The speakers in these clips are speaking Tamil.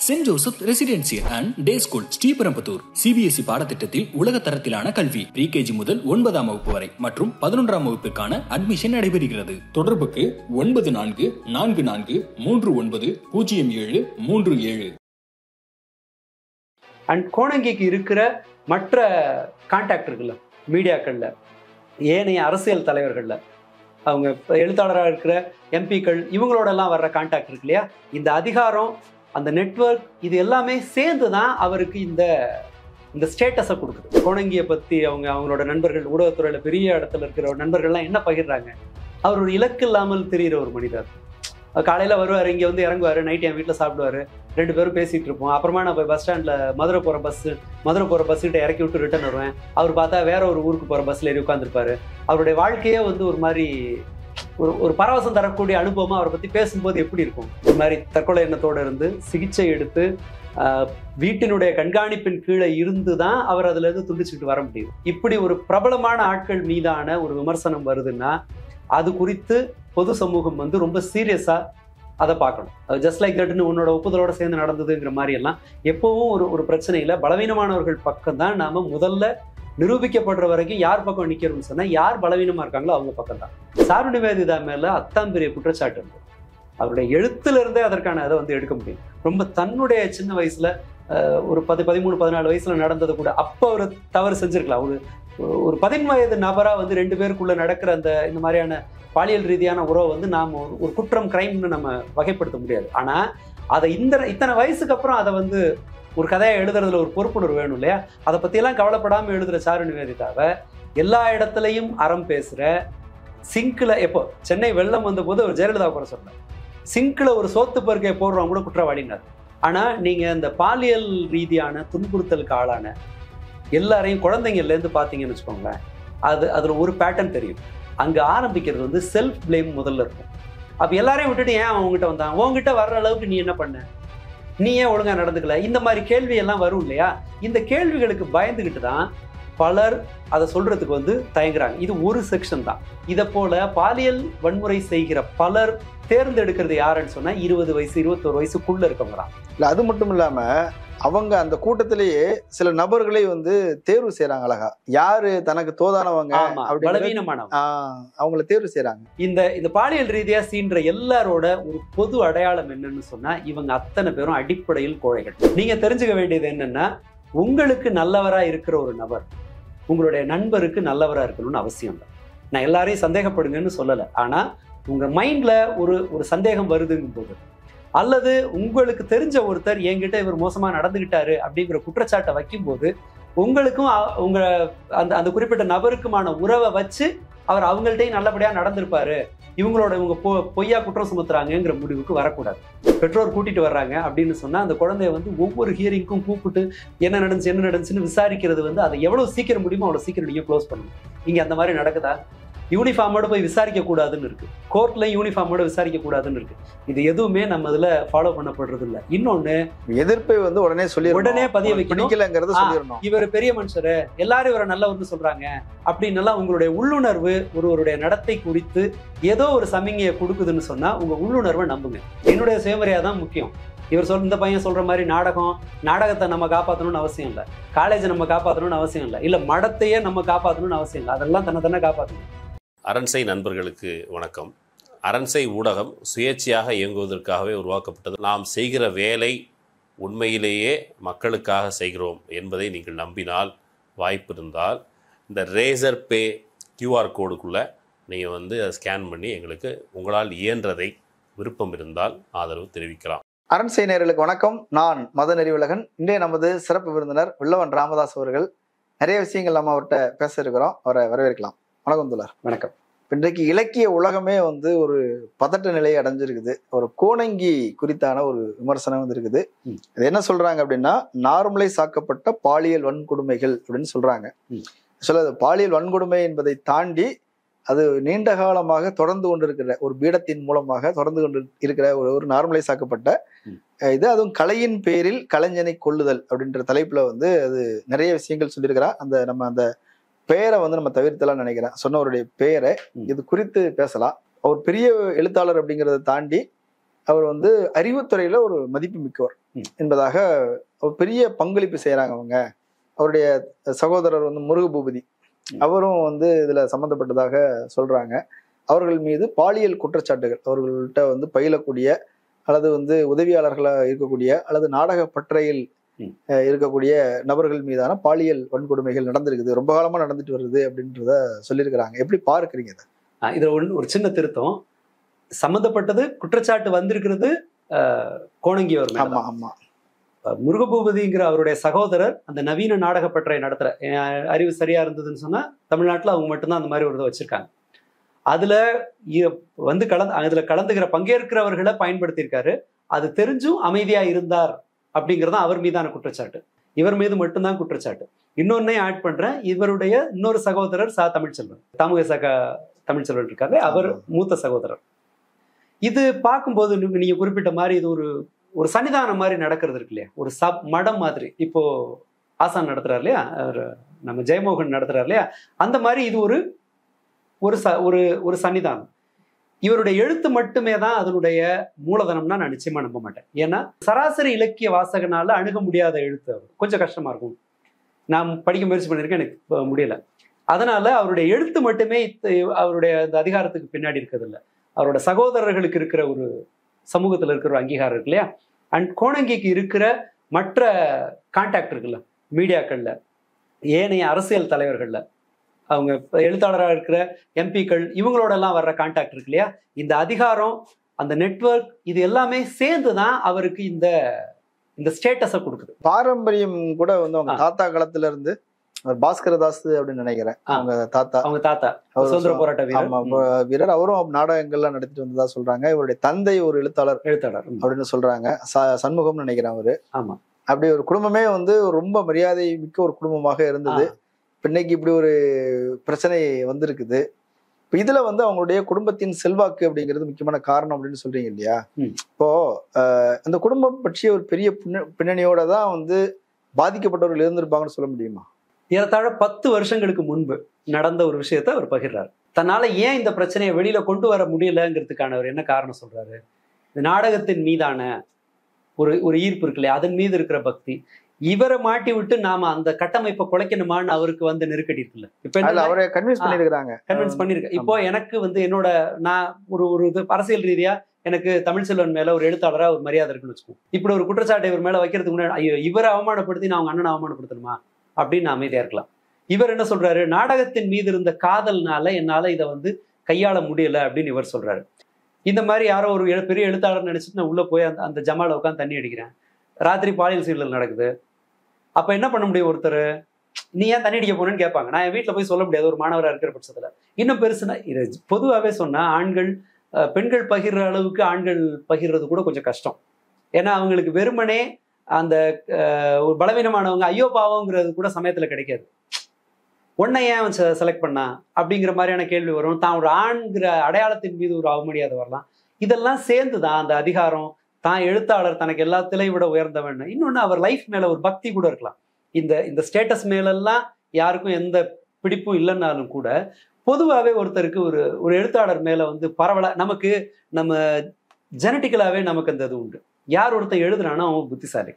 Send Joseph residential and day school Sriperumbudur CBSE பாடத்திட்டத்தில் உலக தரத்திலான கல்வி பிரிகேஜி முதல் ஒன்பதாம் வகுப்பு வரை மற்றும் பதினொன்றாம் வகுப்பிற்கான அட்மிஷன் நடைபெறுகிறது தொடர்புக்கு ஒன்பது நான்கு நான்கு நான்கு மூன்று ஒன்பது பூஜ்ஜியம் ஏழு மூன்று ஏழு அண்ட் கோணங்கிக்கு இருக்கிற மற்ற கான்டாக்ட் இருக்குல்ல மீடியாக்களில் ஏனைய அரசியல் தலைவர்களில் அவங்க எழுத்தாளராக இருக்கிற எம்பிக்கள் இவங்களோடலாம் வர்ற கான்டாக்ட் இருக்கு இல்லையா இந்த அதிகாரம் அந்த நெட்வொர்க் இது எல்லாமே சேர்ந்து தான் அவருக்கு இந்த இந்த ஸ்டேட்டஸை கொடுக்குது கோணங்கியை பற்றி அவங்க அவங்களோட நண்பர்கள் ஊடகத்துறையில் பெரிய இடத்துல இருக்கிற நண்பர்கள்லாம் என்ன பகிர்றாங்க அவர் ஒரு இலக்கு இல்லாமல் தெரிகிற ஒரு மனிதர் காலையில் வருவார் இங்கே வந்து இறங்குவார் நைட் என் வீட்டில் சாப்பிடுவார் ரெண்டு பேரும் பேசிகிட்டு இருப்போம் அப்புறமா நான் போய் பஸ் ஸ்டாண்டில் மதுரை போகிற பஸ்ஸு மதுரை போகிற பஸ்ஸுக்கிட்ட இறக்கி விட்டு ரிட்டர்ன் வருவேன் அவர் பார்த்தா வேற ஒரு ஊருக்கு போகிற பஸ்ஸில் ஏறி உட்காந்துருப்பாரு அவருடைய வாழ்க்கையே வந்து ஒரு மாதிரி ஒரு ஒரு பரவசம் தரக்கூடிய அனுபவமாக அவரை பற்றி பேசும்போது எப்படி இருக்கும் ஒரு மாதிரி தற்கொலை எண்ணத்தோடு இருந்து சிகிச்சை எடுத்து ஆஹ், வீட்டினுடைய கண்காணிப்பின் கீழே இருந்து தான் அவர் அதுலேருந்து துண்டிச்சுக்கிட்டு வர முடியும் இப்படி ஒரு பிரபலமான ஆட்கள் மீதான ஒரு விமர்சனம் வருதுன்னா அது குறித்து பொது சமூகம் வந்து ரொம்ப சீரியஸாக அதை பார்க்கணும் அது ஜஸ்ட் லைக் தட்னு உன்னோட ஒப்புதலோட சேர்ந்து நடந்ததுங்கிற மாதிரி எல்லாம் எப்பவும் ஒரு ஒரு பிரச்சனையில் பலவீனமானவர்கள் பக்கம் தான் நாம முதல்ல நிரூபிக்கப்படுற வரைக்கும் யார் பக்கம் நிற்கிறோம்னு சொன்னா யார் பலவீனமா இருக்காங்களோ அவங்க பக்கம் தான் சாரு நிவேதிதா மேல அத்தாம் பெரிய குற்றச்சாட்டு இருக்கு அவருடைய எழுத்துல இருந்தே அதற்கான அதை வந்து எடுக்க முடியும் ரொம்ப தன்னுடைய சின்ன வயசுல அஹ், ஒரு பதி பதிமூணு பதினாலு வயசுல நடந்தது கூட அப்போ அவர் தவறு செஞ்சிருக்கலாம் ஒரு ஒரு பதின் வயது நபரா வந்து ரெண்டு பேருக்குள்ள நடக்கிற அந்த இந்த மாதிரியான பாலியல் ரீதியான உறவை வந்து நாம் ஒரு குற்றம் கிரைம்னு நம்ம வகைப்படுத்த முடியாது ஆனா அதை இந்த இத்தனை வயசுக்கு அப்புறம் அதை வந்து ஒரு கதையை எழுதுறதுல ஒரு பொறுப்புணர்வு வேணும் இல்லையா அதை பற்றியெல்லாம் கவலைப்படாமல் எழுதுகிற சாரு நிவேதிதாவை எல்லா இடத்துலையும் அறம் பேசுகிற சிங்கில் எப்போ சென்னை வெள்ளம் வந்தபோது அவர் ஜெயலலிதா கூட சொன்னார் சிங்கில் ஒரு சோத்து பருக்கையை போடுறவங்க கூட குற்றவாளினார் ஆனால் நீங்கள் இந்த பாலியல் ரீதியான துன்புறுத்தலுக்கு ஆளான எல்லாரையும் குழந்தைங்கள்லேருந்து பார்த்தீங்கன்னு வச்சுக்கோங்களேன் அது அதில் ஒரு பேட்டர்ன் தெரியும் அங்கே ஆரம்பிக்கிறது வந்து செல்ஃப் ப்ளேம் முதல்ல இருக்கும் அப்போ எல்லாரையும் விட்டுட்டு ஏன் அவன் உங்ககிட்ட வந்தான் உங்ககிட்ட வர்ற அளவுக்கு நீ என்ன பண்ண நீ ஏன் ஒழுங்கா நடந்துக்கல இந்த மாதிரி கேள்வி எல்லாம் வரும் இல்லையா இந்த கேள்விகளுக்கு பயந்துகிட்டு தான் பலர் அதை சொல்றதுக்கு வந்து தயங்குறாங்க இது ஒரு செக்ஷன் தான் இதை போல பாலியல் வன்முறை செய்கிற பலர் தேர்ந்தெடுக்கிறது யாருன்னு சொன்னா இருபது வயசு இருபத்தோரு வயசுக்குள்ள இருக்கவங்க தான் இல்ல அது மட்டும் இல்லாம அவங்க அந்த கூட்டத்திலேயே சில நபர்களை வந்து தேர்வு செய்யறாங்க அழகா யாரு தனக்கு தோதானவங்க ஆமா அப்படிங்கறது- பலவீனமானவங்க ஆஹ் அவங்கள தேர்வு செய்யறாங்க இந்த இந்த பாலியல் ரீதியா சீன்ற எல்லாரோட ஒரு பொது அடையாளம் என்னன்னு சொன்னா இவங்க அத்தனை பேரும் அடிப்படையில் கோழைகள் நீங்க தெரிஞ்சுக்க வேண்டியது என்னன்னா உங்களுக்கு நல்லவரா இருக்கிற ஒரு நபர் உங்களுடைய நண்பருக்கு நல்லவரா இருக்கணும்னு அவசியம் இல்லை நான் எல்லாரையும் சந்தேகப்படுங்கன்னு சொல்லலை ஆனா உங்க மைண்ட்ல ஒரு ஒரு சந்தேகம் வருதுங்கும் போது அல்லது உங்களுக்கு தெரிஞ்ச ஒருத்தர் என்கிட்ட இவர் மோசமா நடந்துகிட்டாரு அப்படிங்கிற குற்றச்சாட்டை வைக்கும்போது உங்களுக்கும் அ- உங்க அந்த அந்த குறிப்பிட்ட நபருக்குமான உறவை வச்சு அவர் அவங்கள்ட்டையும் நல்லபடியா நடந்திருப்பாரு இவங்களோட இவங்க பொ பொய்யா குற்றம் சுமத்துறாங்கங்கிற முடிவுக்கு வரக்கூடாது பெற்றோர் கூட்டிட்டு வர்றாங்க அப்படின்னு சொன்னா அந்த குழந்தைய வந்து ஒவ்வொரு ஹியரிங்க்கும் கூப்பிட்டு என்ன நடந்துச்சு என்ன நடந்துச்சுன்னு விசாரிக்கிறது வந்து அதை எவ்வளவு சீக்கிரம் முடியுமோ அவ்வளவு சீக்கிரம் நீங்க க்ளோஸ் பண்ணணும் இங்க அந்த மாதிரி நடக்குதா யூனிஃபார்மோட போய் விசாரிக்க கூடாதுன்னு இருக்கு கோர்ட்ல யூனிஃபார்மோட விசாரிக்க கூடாதுன்னு இருக்கு இது எதுவுமே நம்ம இதுல ஃபாலோ பண்ணப்படுறது இல்ல இன்னொன்னு எதிர்ப்பை வந்து உடனே சொல்லி உடனே பதிய வைக்கணும். பிடிக்கலங்கிறத ஆ. சொல்லிடணும் இவர் பெரிய மனுஷரு எல்லாரும் இவரை நல்லவர்னு சொல்றாங்க அப்படின்னு எல்லாம் உங்களுடைய உள்ளுணர்வு ஒருவருடைய நடத்தை குறித்து ஏதோ ஒரு சமிங்கையை கொடுக்குதுன்னு சொன்னா உங்க உள்ளுணர்வை நம்புங்க என்னுடைய சுயமரியாதை தான் முக்கியம் இவர் சொல் இந்த பையன் சொல்ற மாதிரி நாடகம் நாடகத்தை நம்ம காப்பாற்றணும்னு அவசியம் இல்லை காலேஜை நம்ம காப்பாற்றணும்னு அவசியம் இல்லை இல்ல மடத்தையே நம்ம காப்பாற்றணும்னு அவசியம் இல்லை அதெல்லாம் தன்னை தானே காப்பாற்றணும் அரண்சை நண்பர்களுக்கு வணக்கம் அரண்சை ஊடகம் சுயேட்சையாக இயங்குவதற்காகவே உருவாக்கப்பட்டது நாம் செய்கிற வேலை உண்மையிலேயே மக்களுக்காக செய்கிறோம் என்பதை நீங்கள் நம்பினால் வாய்ப்பு இருந்தால் இந்த ரேசர் பே கியூஆர் கோடுக்குள்ளே நீங்கள் வந்து அதை ஸ்கேன் பண்ணி எங்களுக்கு உங்களால் இயன்றதை விருப்பம் இருந்தால் ஆதரவு தெரிவிக்கலாம் அரண் நேயர்களுக்கு வணக்கம் நான் மத நெறிவுலகன் இன்றைய நமது சிறப்பு விருந்தினர் வில்லவன் ராமதாஸ் அவர்கள் நிறைய விஷயங்கள் நம்ம அவர்கிட்ட பேச இருக்கிறோம் அவரை வரவேற்கலாம் வணக்கம் துலார் வணக்கம் இன்றைக்கு இலக்கிய உலகமே வந்து ஒரு பதட்ட நிலையை அடைஞ்சிருக்குது ஒரு கோணங்கி குறித்தான ஒரு விமர்சனம் வந்து இருக்குது ம். இது என்ன சொல்றாங்க அப்படின்னா நார்மலைஸ் ஆக்கப்பட்ட பாலியல் வன்கொடுமைகள் அப்படின்னு சொல்றாங்க ம். சொல்ல அது பாலியல் வன்கொடுமை என்பதை தாண்டி அது நீண்ட காலமாக தொடர்ந்து கொண்டிருக்கிற ஒரு பீடத்தின் மூலமாக தொடர்ந்து கொண்டு இருக்கிற ஒரு ஒரு நார்மலைஸ் ஆக்கப்பட்ட ம். அஹ், இது அதுவும் கலையின் பேரில் கலைஞனை கொள்ளுதல் அப்படின்ற தலைப்புல வந்து அது நிறைய விஷயங்கள் சொல்லியிருக்கிறா அந்த நம்ம அந்த பெயரை வந்து நம்ம தவிர்த்தலாம் நினைக்கிறேன் சொன்னவருடைய பெயரை ம். இது குறித்து பேசலாம் அவர் பெரிய எழுத்தாளர் அப்படிங்கிறத தாண்டி அவர் வந்து அறிவுத்துறையில ஒரு மதிப்பு மிக்கவர் ம். என்பதாக ஒரு பெரிய பங்களிப்பு செய்யறாங்க அவங்க அவருடைய சகோதரர் வந்து முருக பூபதி அவரும் வந்து இதுல சம்பந்தப்பட்டதாக சொல்றாங்க அவர்கள் மீது பாலியல் குற்றச்சாட்டுகள் அவர்கள்ட்ட வந்து பயிலக்கூடிய அல்லது வந்து உதவியாளர்களா இருக்கக்கூடிய அல்லது நாடக பற்றையில் ம். அஹ், இருக்கக்கூடிய நபர்கள் மீதான பாலியல் வன்கொடுமைகள் நடந்திருக்குது ரொம்ப காலமா நடந்துட்டு வருது அப்படின்றத சொல்லியிருக்கிறாங்க எப்படி பார்க்கறீங்க இதை? ஆஹ் இதுல ஒன்று ஒரு சின்ன திருத்தம் சம்மந்தப்பட்டது குற்றச்சாட்டு வந்திருக்கிறது ஆஹ், கோணங்கி அவர் மேல ஆமா ஆமா அஹ் முருகபூபதிங்கிற அவருடைய சகோதரர் அந்த நவீன நாடகப்பற்றை நடத்துற என் அறிவு சரியா இருந்ததுன்னு சொன்னா தமிழ்நாட்டுல அவங்க மட்டும்தான் அந்த மாதிரி ஒரு இதை வச்சிருக்காங்க அதுல இ- வந்து கலந்து அதுல கலந்துக்கிற பங்கேற்கிறவர்களை பயன்படுத்தியிருக்காரு அது தெரிஞ்சும் அமைதியா இருந்தார் அப்படிங்கிறது தான் அவர் மீதான குற்றச்சாட்டு இவர் மீது மட்டும்தான் குற்றச்சாட்டு இன்னொன்னையும் ஆட் பண்றேன் இவருடைய இன்னொரு சகோதரர் சா தமிழ்ச்செல்வன் தாமுக சக தமிழ்ச்செல்வன் இருக்காரு அவர் மூத்த சகோதரர் இது பார்க்கும்போது நீங்க- நீங்க குறிப்பிட்ட மாதிரி இது ஒரு ஒரு சன்னிதானம் மாதிரி நடக்கிறது இருக்கு இல்லையா ஒரு சப் மடம் மாதிரி இப்போ ஆசான் நடத்துறாரு இல்லையா அவர் நம்ம ஜெயமோகன் நடத்துறாரு இல்லையா அந்த மாதிரி இது ஒரு ஒரு ச ஒரு ஒரு சன்னிதானம் இவருடைய எழுத்து மட்டுமே தான் அதனுடைய மூலதனம்னா நான் நிச்சயமா நம்ப மாட்டேன் ஏன்னா சராசரி இலக்கிய வாசகனால அணுக முடியாத எழுத்து அவர் கொஞ்சம் கஷ்டமா இருக்கும் நான் படிக்க முயற்சி பண்ணியிருக்கேன் எனக்கு இப்ப முடியல அதனால அவருடைய எழுத்து மட்டுமே இத்த- அவருடைய அந்த அதிகாரத்துக்கு பின்னாடி இருக்கிறது இல்ல அவரோட சகோதரர்களுக்கு இருக்கிற ஒரு சமூகத்துல இருக்கிற ஒரு அங்கீகாரம் இருக்கு இல்லையா அண்ட் கோணங்கிக்கு இருக்கிற மற்ற கான்டாக்ட் இருக்குல்ல மீடியாக்கள்ல ஏனைய அரசியல் தலைவர்கள்ல அவங்க இப்ப எழுத்தாளரா இருக்கிற எம்பிக்கள் இவங்களோட எல்லாம் வர்ற கான்டாக்ட் இருக்கு இல்லையா இந்த அதிகாரம் அந்த நெட்வொர்க் இது எல்லாமே சேர்ந்து தான் அவருக்கு இந்த இந்த ஸ்டேட்டஸை கொடுக்குது பாரம்பரியம் கூட வந்து அவங்க ஆ. தாத்தா காலத்துல இருந்து அவர் பாஸ்கரதாஸ் அப்படின்னு நினைக்கிறேன் ஆ. அவங்க தாத்தா அவங்க தாத்தா அவர் சுதந்திர போராட்ட ஆமா வீரர் இப்ப வீரர் அவரும் நாடகங்கள்லாம் நடத்திட்டு வந்ததா சொல்றாங்க இவருடைய தந்தை ஒரு எழுத்தாளர் ம், எழுத்தாளர் ம், அப்படின்னு சொல்றாங்க ச- சண்முகம்னு நினைக்கிறேன் அவரு ஆமா அப்படி ஒரு குடும்பமே வந்து ரொம்ப மரியாதை மிக்க ஒரு குடும்பமாக இருந்தது ஆ. இப்ப இன்னைக்கு இப்படி ஒரு பிரச்சனை வந்திருக்குது இப்ப இதுல வந்து அவங்களுடைய குடும்பத்தின் செல்வாக்கு அப்படிங்கிறது முக்கியமான காரணம் அப்படின்னு சொல்றீங்க இல்லையா ம். இப்போ அஹ், அந்த குடும்பம் பற்றிய ஒரு பெரிய பின்ன- பின்னணியோட தான் வந்து பாதிக்கப்பட்டவர்கள் இருந்திருப்பாங்கன்னு சொல்ல முடியுமா ஏறத்தாழ பத்து வருஷங்களுக்கு முன்பு நடந்த ஒரு விஷயத்தை அவர் பகிர்றாரு தன்னால ஏன் இந்த பிரச்சனையை வெளியில கொண்டு வர முடியலங்கிறதுக்கான அவர் என்ன காரணம் சொல்றாரு இந்த நாடகத்தின் மீதான ஒரு ஒரு ஈர்ப்பு இருக்கு இல்லையா அதன் மீது இருக்கிற பக்தி இவரை மாட்டி விட்டு நாம அந்த கட்டமைப்பை குலைக்கணுமான்னு அவருக்கு வந்து நெருக்கடி இருக்குல்ல இப்ப அதுல என்ன அவரை கன்வின்ஸ் ஆ. பண்ணிருக்கிறாங்க கன்வின்ஸ் பண்ணிருக்கேன் இப்போ எனக்கு வந்து என்னோட நான் ஒரு ஒரு இது அரசியல் ரீதியா எனக்கு தமிழ்ச்செல்வன் மேல ஒரு எழுத்தாளரா ஒரு மரியாதை இருக்குன்னு வச்சுக்கோ இப்படி ஒரு குற்றச்சாட்டை இவர் மேல வைக்கிறதுக்கு முன்னாடி ஐயோ இவரை அவமானப்படுத்தி நான் அவங்க அண்ணனை அவமானப்படுத்தணுமா அப்படின்னு நான் அமைதியா இருக்கலாம் இவர் என்ன சொல்றாரு நாடகத்தின் மீது இருந்த காதல்னால என்னால இதை வந்து கையாள முடியல அப்படின்னு இவர் சொல்றாரு இந்த மாதிரி யாரோ ஒரு எழு- பெரிய எழுத்தாளர் நினைச்சிட்டு நான் உள்ள போய் அந்த அந்த ஜமால உட்காந்து தண்ணி அடிக்கிறேன் ராத்திரி பாலியல் சீரியல் நடக்குது அப்ப என்ன பண்ண முடியும் ஒருத்தர் நீ ஏன் தண்ணி அடிக்க போனேன்னு கேட்பாங்க நான் என் வீட்டில் போய் சொல்ல முடியாது ஒரு மாணவராக இருக்கிற பட்சத்துல இன்னும் பெருசுனா இது பொதுவாகவே சொன்னா ஆண்கள் அஹ், பெண்கள் பகிர்ற அளவுக்கு ஆண்கள் பகிர்றது கூட கொஞ்சம் கஷ்டம் ஏன்னா அவங்களுக்கு வெறுமனே அந்த அஹ், ஒரு பலவீனமானவங்க ஐயோ பாவங்கிறது கூட சமயத்துல கிடைக்காது உன்னை ஏன் அவன் செலக்ட் பண்ணா அப்படிங்கிற மாதிரியான கேள்வி வரும் தான் ஒரு ஆண்கிற அடையாளத்தின் மீது ஒரு அவமரியாதை வரலாம் இதெல்லாம் சேர்ந்து தான் அந்த அதிகாரம் தான் எழுத்தாளர் தனக்கு எல்லாத்திலையும் விட உயர்ந்தவன் இன்னொன்னு அவர் லைஃப் மேல ஒரு பக்தி கூட இருக்கலாம் இந்த இந்த ஸ்டேட்டஸ் மேலெல்லாம் யாருக்கும் எந்த பிடிப்பும் இல்லைன்னாலும் கூட பொதுவாகவே ஒருத்தருக்கு ஒரு ஒரு எழுத்தாளர் மேல வந்து பரவலா நமக்கு நம்ம ஜெனட்டிக்கலாவே நமக்கு அந்த இது உண்டு யார் ஒருத்தன் எழுதுறானோ அவன் புத்திசாலி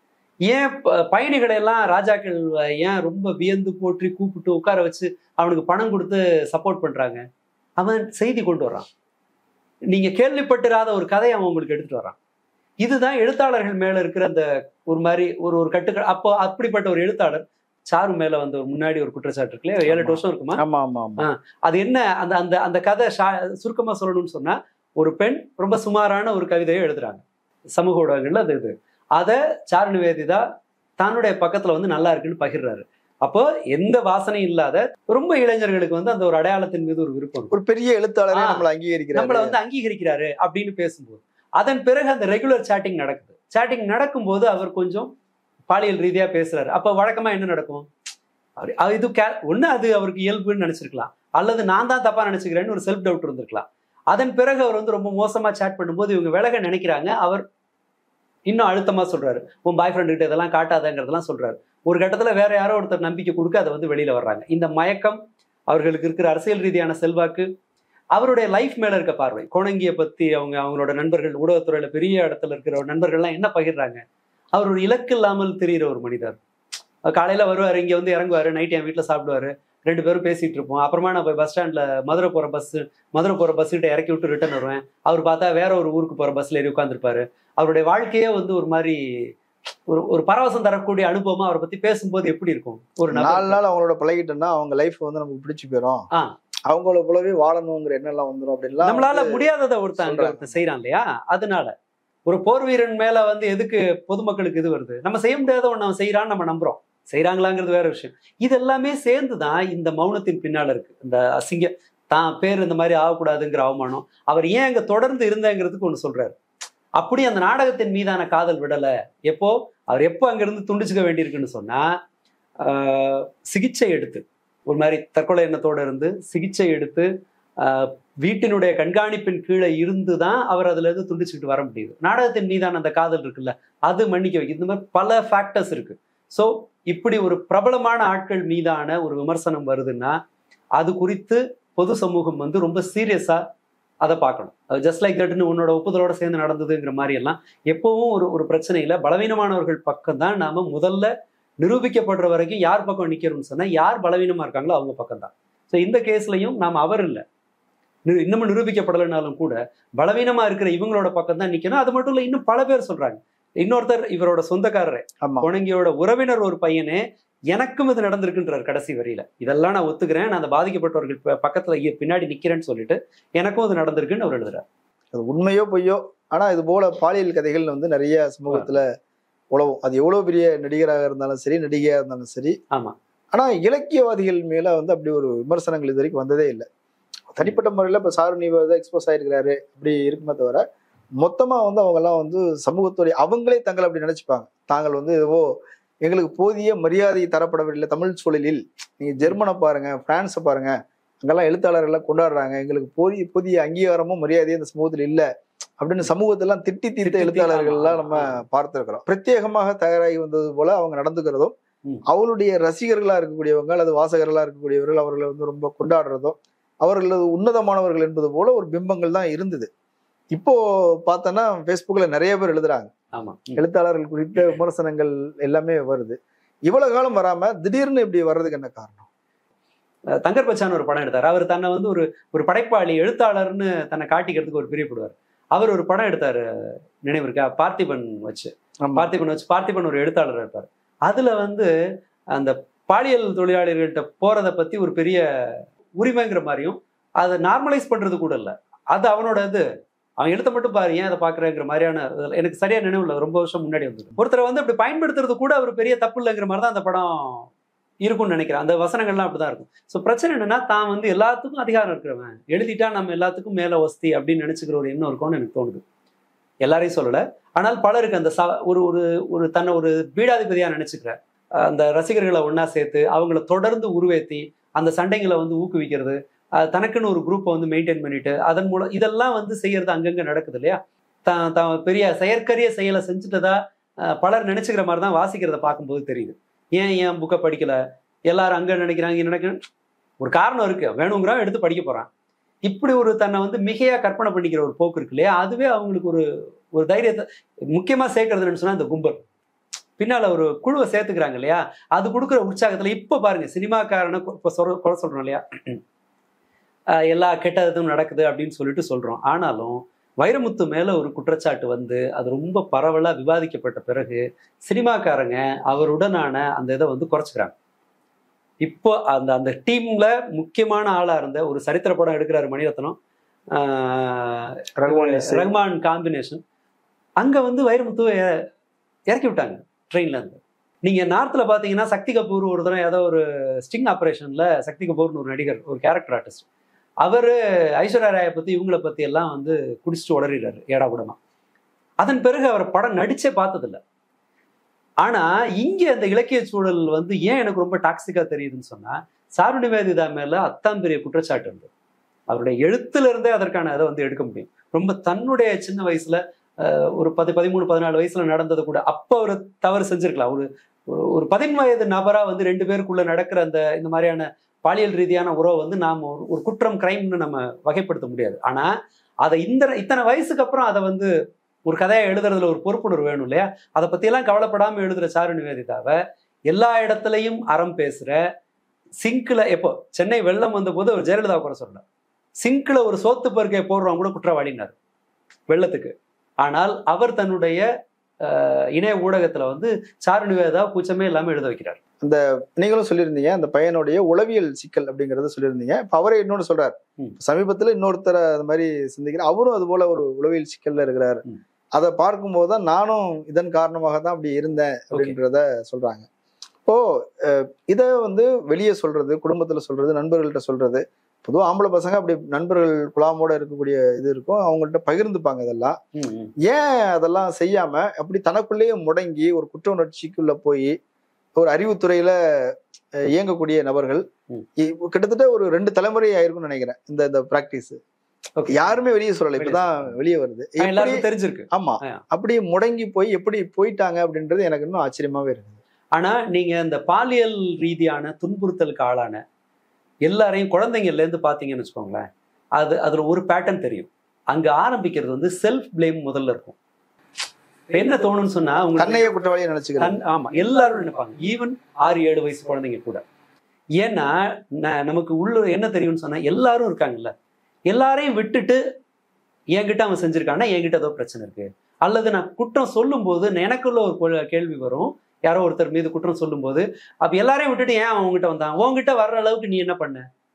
ஏன் ப- பயணிகளை எல்லாம் ராஜாக்கள் ஏன் ரொம்ப வியந்து போற்றி கூப்பிட்டு உட்கார வச்சு அவனுக்கு பணம் கொடுத்து சப்போர்ட் பண்றாங்க அவன் செய்தி கொண்டு வர்றான் நீங்க கேள்விப்பட்டிராத ஒரு கதையை அவன் உங்களுக்கு எடுத்துட்டு வர்றான் இதுதான் எழுத்தாளர்கள் மேல இருக்கிற அந்த ஒரு மாதிரி ஒரு ஒரு கட்டுக்க அப்போ அப்படிப்பட்ட ஒரு எழுத்தாளர் சாரு மேல வந்து ஒரு முன்னாடி ஒரு குற்றச்சாட்டு இருக்கு இல்லையா ஏழு எட்டு வருஷம் இருக்குமா ஆமா ஆமா ஆமா அது என்ன அந்த அந்த அந்த கதை ஷா- சுருக்கமா சொல்லணும்னு சொன்னா ஒரு பெண் ரொம்ப சுமாரான ஒரு கவிதையை எழுதுறாங்க சமூக ஊடகங்கள்ல அது இது அதை சாரு நிவேதிதா தன்னுடைய பக்கத்துல வந்து நல்லா இருக்குன்னு பகிர்றாரு அப்போ எந்த வாசனையும் இல்லாத ரொம்ப இளைஞர்களுக்கு வந்து அந்த ஒரு அடையாளத்தின் மீது ஒரு விருப்பம் இருக்கும். ஒரு பெரிய எழுத்தாளரே ஆ. நம்மளை அங்கீகரிக்கிறாரு நம்மளை வந்து அங்கீகரிக்கிறாரு அப்படின்னு பேசும்போது அதன் பிறகு அந்த ரெகுலர் சேட்டிங் நடக்குது சேட்டிங் நடக்கும்போது அவர் கொஞ்சம் பாலியல் ரீதியா பேசுறாரு அப்ப வழக்கமா என்ன நடக்கும் அவர் அவர் இது கே ஒண்ணு அது அவருக்கு இயல்புன்னு நினைச்சிருக்கலாம் அல்லது நான் தான் தப்பா நினைச்சுக்கிறேன்னு ஒரு செல்ஃப் டவுட் இருந்திருக்கலாம் அதன் பிறகு அவர் வந்து ரொம்ப மோசமா சேட் பண்ணும்போது இவங்க விலக நினைக்கிறாங்க அவர் இன்னும் அழுத்தமா சொல்றாரு உன் பாய் ஃப்ரெண்ட் கிட்ட இதெல்லாம் காட்டாதங்கிறதெல்லாம் சொல்றாரு ஒரு கட்டத்துல வேற யாரோ ஒருத்தர் நம்பிக்கை கொடுக்க அதை வந்து வெளியில வர்றாங்க இந்த மயக்கம் அவர்களுக்கு இருக்கிற அரசியல் ரீதியான செல்வாக்கு அவருடைய லைஃப் மேல இருக்க பார்வை கோணங்கியை பத்தி அவங்க அவங்களோட நண்பர்கள் ஊடகத்துறையில பெரிய இடத்துல இருக்கிற நண்பர்கள்லாம் என்ன பகிர்றாங்க அவர் ஒரு இலக்கு இல்லாமல் தெரியிற ஒரு மனிதர் காலையில வருவாரு இங்க வந்து இறங்குவாரு நைட் என் வீட்டுல சாப்பிடுவாரு ரெண்டு பேரும் பேசிட்டு இருப்போம் அப்புறமா நான் போய் பஸ் ஸ்டாண்ட்ல மதுரை போற பஸ் மதுரை போற பஸ் கிட்ட இறக்கி விட்டு ரிட்டர்ன் வருவேன் அவர் பார்த்தா வேற ஒரு ஊருக்கு போற பஸ்ல ஏறி உட்காந்துருப்பாரு அவருடைய வாழ்க்கையே வந்து ஒரு மாதிரி ஒரு ஒரு பரவசம் தரக்கூடிய அனுபவமா அவரை பத்தி பேசும்போது எப்படி இருக்கும் ஒரு நாலு நபர் நாள் அவங்களோட பழகிட்டோம்னா அவங்க லைஃப் வந்து நமக்கு பிடிச்சு போயிடும் ஆ. அவங்கள போலவே வாழணுங்கிற எண்ணம் எல்லாம் வந்துடும் அப்படின்லாம் நம்மளால வந்து முடியாததை ஒருத்தன் சொல்றாங்க. ஒருத்தன் செய்யறான் இல்லையா அதனால ஒரு போர் வீரன் மேல வந்து எதுக்கு பொதுமக்களுக்கு இது வருது நம்ம செய்ய முடியாத ஒண்ணு அவன் செய்யறான்னு நம்ம நம்புறோம் செய்யறாங்களாங்கிறது வேற விஷயம் இது எல்லாமே சேர்ந்துதான் இந்த மௌனத்தின் பின்னால இருக்கு இந்த அசிங்க தான் பேர் இந்த மாதிரி ஆகக்கூடாதுங்கிற அவமானம் அவர் ஏன் அங்க தொடர்ந்து இருந்தேங்கிறதுக்கு ஒண்ணு சொல்றாரு அப்படி அந்த நாடகத்தின் மீதான காதல் விடல எப்போ அவர் எப்போ அங்கிருந்து துண்டிச்சுக்க வேண்டியிருக்குன்னு சொன்னா ஆஹ், சிகிச்சை எடுத்து ஒரு மாதிரி தற்கொலை எண்ணத்தோட இருந்து சிகிச்சை எடுத்து ஆஹ், வீட்டினுடைய கண்காணிப்பின் கீழே இருந்து தான் அவர் அதுல இருந்து துண்டிச்சுக்கிட்டு வர முடியுது நாடகத்தின் மீதான அந்த காதல் இருக்குல்ல அது மன்னிக்க வைக்கும் இந்த மாதிரி பல ஃபேக்டர்ஸ் இருக்கு ஸோ இப்படி ஒரு பிரபலமான ஆட்கள் மீதான ஒரு விமர்சனம் வருதுன்னா அது குறித்து பொது சமூகம் வந்து ரொம்ப சீரியஸா அதை பார்க்கணும் அது ஜஸ்ட் லைக் தட்னு உன்னோட ஒப்புதலோட சேர்ந்து நடந்ததுங்கிற மாதிரி எல்லாம் எப்பவும் ஒரு ஒரு பிரச்சனையில பலவீனமானவர்கள் பக்கம் தான் நாம முதல்ல நிரூபிக்கப்படுற வரைக்கும் யார் பக்கம் நிக்கிறோம்னு சொன்னா யார் பலவீனமா இருக்காங்களோ அவங்க பக்கம் தான் ஸோ இந்த கேஸ்லயும் நாம அவர் இல்லை நிரு- இன்னமும் நிரூபிக்கப்படலைனாலும் கூட பலவீனமா இருக்கிற இவங்களோட பக்கம் தான் நிக்கணும் அது மட்டும் இல்ல இன்னும் பல பேர் சொல்றாங்க இன்னொருத்தர் இவரோட சொந்தக்காரரே ஆமா குணங்கியோட உறவினர் ஒரு பையனே எனக்கும் இது நடந்திருக்குன்றார் கடைசி வரியில இதெல்லாம் நான் ஒத்துக்கிறேன் நான் அந்த பாதிக்கப்பட்டவர்கள் ப- பக்கத்துல இ- பின்னாடி நிக்கிறேன்னு சொல்லிட்டு எனக்கும் இது நடந்திருக்குன்னு அவர் எழுதுறாரு அது உண்மையோ பொய்யோ ஆனா இது போல பாலியல் கதைகள் வந்து நிறைய சமூகத்துல உழவும் அது எவ்வளவு பெரிய நடிகராக இருந்தாலும் சரி நடிகையா இருந்தாலும் சரி ஆமா. ஆனா இலக்கியவாதிகள் மேல வந்து அப்படி ஒரு விமர்சனங்கள் இது வரைக்கும் வந்ததே இல்லை தனிப்பட்ட முறையில இப்ப சாரு நீவாத எக்ஸ்போஸ் ஆயிருக்கிறாரு அப்படி இருக்குமே தவிர மொத்தமா வந்து அவங்க எல்லாம் வந்து சமூகத்துடைய அவங்களே தங்களை அப்படி நினைச்சுப்பாங்க தாங்கள் வந்து ஏதோ எங்களுக்கு போதிய மரியாதை தரப்படவில்லை தமிழ் சூழலில் நீங்க ஜெர்மனை பாருங்க பிரான்ஸை பாருங்க அங்கெல்லாம் எழுத்தாளர்கள் எல்லாம் கொண்டாடுறாங்க எங்களுக்கு போதிய புதிய அங்கீகாரமும் மரியாதையும் இந்த சமூகத்தில் இல்ல அப்படின்னு சமூகத்தெல்லாம் திட்டி தீர்த்த திட்டி எழுத்தாளர்கள் எல்லாம் ஆமா, நம்ம ஆமா. பார்த்திருக்கிறோம் பிரத்யேகமாக தயாராகி வந்தது போல அவங்க நடந்துக்கிறதும் ம். அவளுடைய ரசிகர்களா இருக்கக்கூடியவங்க அல்லது வாசகர்களா இருக்கக்கூடியவர்கள் அவர்களை வந்து ரொம்ப கொண்டாடுறதும் அவர்களது உன்னதமானவர்கள் என்பது போல ஒரு பிம்பங்கள் தான் இருந்தது இப்போ பார்த்தோன்னா ஃபேஸ்புக்ல நிறைய பேர் எழுதுறாங்க ஆமா எழுத்தாளர்கள் குறித்த விமர்சனங்கள் எல்லாமே வருது இவ்வளவு காலம் வராம திடீர்னு இப்படி வர்றதுக்கு என்ன காரணம் அஹ் தங்கர் பச்சான் ஒரு படம் எடுத்தார் அவர் தன்னை வந்து ஒரு ஒரு படைப்பாளி எழுத்தாளர்னு தன்னை காட்டிக்கிறதுக்கு ஒரு பிரியப்படுவார் அவர் ஒரு படம் எடுத்தாரு நினைவு இருக்கா பார்த்திபன் வச்சு ஆமா. பார்த்திபன் வச்சு பார்த்திபன் ஒரு எழுத்தாளர் இருப்பார் அதுல வந்து அந்த பாலியல் தொழிலாளர்கள்ட்ட போறத பத்தி ஒரு பெரிய உரிமைங்கிற மாதிரியும் அதை நார்மலைஸ் பண்றது கூட இல்ல அது அவனோட இது அவன் எழுத்த மட்டும் பாரு ஏன் அதை பாக்குறேங்கிற மாதிரியான இதுல- எனக்கு சரியா நினைவு இல்லை ரொம்ப வருஷம் முன்னாடி வந்தது ஒருத்தரை வந்து அப்படி பயன்படுத்துறது கூட அவர் பெரிய தப்பு இல்லைங்கிற மாதிரி தான் அந்த படம் இருக்கும்னு நினைக்கிறேன் அந்த வசனங்கள்லாம் அப்படிதான் இருக்கும் ஸோ பிரச்சனை என்னன்னா தான் வந்து எல்லாத்துக்கும் அதிகாரம் இருக்கிறவன் எழுதிட்டா நம்ம எல்லாத்துக்கும் மேல வசதி அப்படின்னு நினைச்சுக்கிற ஒரு எண்ணம் இருக்கும்னு எனக்கு தோணுது எல்லாரையும் சொல்லல ஆனால் பலருக்கு அந்த ச- ஒரு ஒரு ஒரு தன்னை ஒரு பீடாதிபதியா நினைச்சுக்கிற அஹ் அந்த ரசிகர்களை ஒண்ணா சேர்த்து அவங்கள தொடர்ந்து உருவேத்தி அந்த சண்டைகளை வந்து ஊக்குவிக்கிறது அஹ் தனக்குன்னு ஒரு குரூப்பை வந்து மெயின்டைன் பண்ணிட்டு அதன் மூலம் இதெல்லாம் வந்து செய்யறது அங்கங்க நடக்குது இல்லையா தான் தான் பெரிய செயற்கரிய செயலை செஞ்சுட்டதா அஹ் பலர் நினைச்சுக்கிற மாதிரி தான் வாசிக்கிறத பார்க்கும்போது தெரியுது ஏன் ஏன் புக்கை படிக்கல எல்லாரும் அங்க நினைக்கிறாங்க இங்க நினைக்கிறாங்க ஒரு காரணம் இருக்கு வேணுங்கிறவன் எடுத்து படிக்க போறான் இப்படி ஒரு தன்னை வந்து மிகையா கற்பனை பண்ணிக்கிற ஒரு போக்கு இருக்கு இல்லையா அதுவே அவங்களுக்கு ஒரு ஒரு தைரியத்தை முக்கியமா சேர்க்கறதுன்னு சொன்னா இந்த கும்பல் பின்னால ஒரு குழுவை சேர்த்துக்கிறாங்க இல்லையா அது கொடுக்குற உற்சாகத்துல இப்ப பாருங்க சினிமாக்காரனை கு- இப்ப சொல்ற குறை சொல்றோம் இல்லையா அஹ் எல்லா கெட்டதும் நடக்குது அப்படின்னு சொல்லிட்டு சொல்றோம் ஆனாலும் வைரமுத்து மேல ஒரு குற்றச்சாட்டு வந்து அது ரொம்ப பரவலா விவாதிக்கப்பட்ட பிறகு சினிமாக்காரங்க அவருடனான அந்த இதை வந்து குறைச்சிக்கிறாங்க இப்போ அந்த அந்த டீம்ல முக்கியமான ஆளா இருந்த ஒரு சரித்திர படம் எடுக்கிறாரு மணிரத்னம் ஆஹ் ரகுமான் இசை. ரஹ்மான் காம்பினேஷன் அங்க வந்து வைரமுத்துவை இற- இறக்கி விட்டாங்க ட்ரெயின்ல இருந்து நீங்க நார்த்ல பாத்தீங்கன்னா சக்தி கபூர் ஒரு தடவை ஏதோ ஒரு ஸ்டிங் ஆபரேஷன்ல சக்தி கபூர்னு ஒரு நடிகர் ஒரு கேரக்டர் ஆர்டிஸ்ட் அவரு ஐஸ்வர்யா ராயை பத்தி இவங்கள பத்தி எல்லாம் வந்து குடிச்சிட்டு உளறிறாரு ஏடா கூடமா அதன் பிறகு அவர் படம் நடிச்சே பார்த்ததில்ல ஆனா இங்க அந்த இலக்கிய சூழல் வந்து ஏன் எனக்கு ரொம்ப டாக்ஸிக்கா தெரியுதுன்னு சொன்னா சாரு நிவேதிதா மேல அத்தாம் பெரிய குற்றச்சாட்டு இருந்தது அவருடைய எழுத்துல இருந்தே அதற்கான இதை வந்து எடுக்க முடியும் ரொம்ப தன்னுடைய சின்ன வயசுல அஹ், ஒரு பதி பதிமூணு பதினாலு வயசுல நடந்தது கூட அப்ப அவர் தவறு செஞ்சிருக்கலாம் ஒரு ஒரு- ஒரு பதின் வயது நபரா வந்து ரெண்டு பேருக்குள்ள நடக்கிற அந்த இந்த மாதிரியான பாலியல் ரீதியான உறவை வந்து நாம் ஒரு ஒரு குற்றம் கிரைம்னு நம்ம வகைப்படுத்த முடியாது ஆனா அதை இந்த இத்தனை வயசுக்கு அப்புறம் அதை வந்து ஒரு கதையை எழுதுறதுல ஒரு பொறுப்புணர்வு வேணும் இல்லையா அதை பத்தியெல்லாம் கவலைப்படாம எழுதுற சாரு நிவேதிதாவை எல்லா இடத்துலையும் அறம் பேசுற சிங்க்ல எப்போ சென்னை வெள்ளம் வந்தபோது அவர் ஜெயலலிதா குறை சொல்லல சிங்க்ல ஒரு சோத்து பருக்கையை போடுறவங்க கூட குற்றவாளினார் வெள்ளத்துக்கு ஆனால் அவர் தன்னுடைய அஹ், இணைய ஊடகத்துல வந்து சாரு நிவேதா கூச்சமே இல்லாம எழுத வைக்கிறார் நீங்களும் சொல்லியிருந்தீங்க அந்த பையனுடைய உளவியல் சிக்கல் அப்படிங்கறத சொல்லியிருந்தீங்க இப்ப அவரே இன்னொன்னு சொல்றாரு ம். சமீபத்துல இன்னொருத்தரை அது மாதிரி சிந்திக்கிற அவரும் அது போல ஒரு உளவியல் சிக்கல்ல இருக்கிறாரு ம். அதை பார்க்கும்போது தான் நானும் இதன் காரணமாக தான் அப்படி இருந்தேன் அப்படின்றத சொல்றாங்க இப்போ அஹ், இத வந்து வெளியே சொல்றது குடும்பத்துல சொல்றது நண்பர்கள்ட்ட சொல்றது பொதுவாக ஆம்பளை பசங்க அப்படி நண்பர்கள் குழாமோட இருக்கக்கூடிய இது இருக்கும் அவங்கள்ட்ட பகிர்ந்துப்பாங்க இதெல்லாம் ஏன் அதெல்லாம் செய்யாம அப்படி தனக்குள்ளேயே முடங்கி ஒரு குற்ற உணர்ச்சிக்குள்ள போய் ஒரு அறிவுத்துறையில அஹ், இயங்கக்கூடிய நபர்கள் ம். இ- கிட்டத்தட்ட ஒரு ரெண்டு தலைமுறை ஆயிருக்கும்னு நினைக்கிறேன் இந்த இந்த பிராக்டிஸ் Okay. யாருமே வெளியே சொல்லல வெளிய இப்பதான் வெளியே வருது ஆஹ் எப்படி எல்லாருக்கும் தெரிஞ்சிருக்கு ஆமா ஆ. அப்படி முடங்கி போய் எப்படி போயிட்டாங்க அப்படின்றது எனக்கு இன்னும் ஆச்சரியமாவே இருக்கு ஆனா நீங்க இந்த பாலியல் ரீதியான துன்புறுத்தலுக்கு ஆளான எல்லாரையும் குழந்தைங்கள்ல இருந்து பாத்தீங்கன்னு வச்சுக்கோங்களேன் அது அதுல ஒரு பேட்டர்ன் தெரியும் அங்க ஆரம்பிக்கிறது வந்து செல்ஃப் பிளேம் முதல்ல இருக்கும் இப்ப என்ன தோணும்னு சொன்னா உங்களுக்கு தன்னையே குற்றவாளியை நினைச்சுக்கிறேன் தன்- ஆமா எல்லாரும் நினைப்பாங்க ஈவன் ஆறு ஏழு வயசு குழந்தைங்க கூட ஏன்னா ந- நமக்கு உள்ள என்ன தெரியும்னு சொன்னா எல்லாரும் இருக்காங்கல்ல எல்லாரையும் விட்டுட்டு என்கிட்ட அவன் செஞ்சிருக்கான்னா என்கிட்ட ஏதோ பிரச்சனை இருக்கு அல்லது நான் குற்றம் சொல்லும்போது எனக்குள்ள ஒரு கொ- கேள்வி வரும் யாரோ ஒருத்தர் மீது குற்றம் சொல்லும்போது அப்ப எல்லாரையும் விட்டுட்டு ஏன் அவன் உங்ககிட்ட வந்தான் உன்கிட்ட வர்ற அளவுக்கு நீ என்ன பண்ண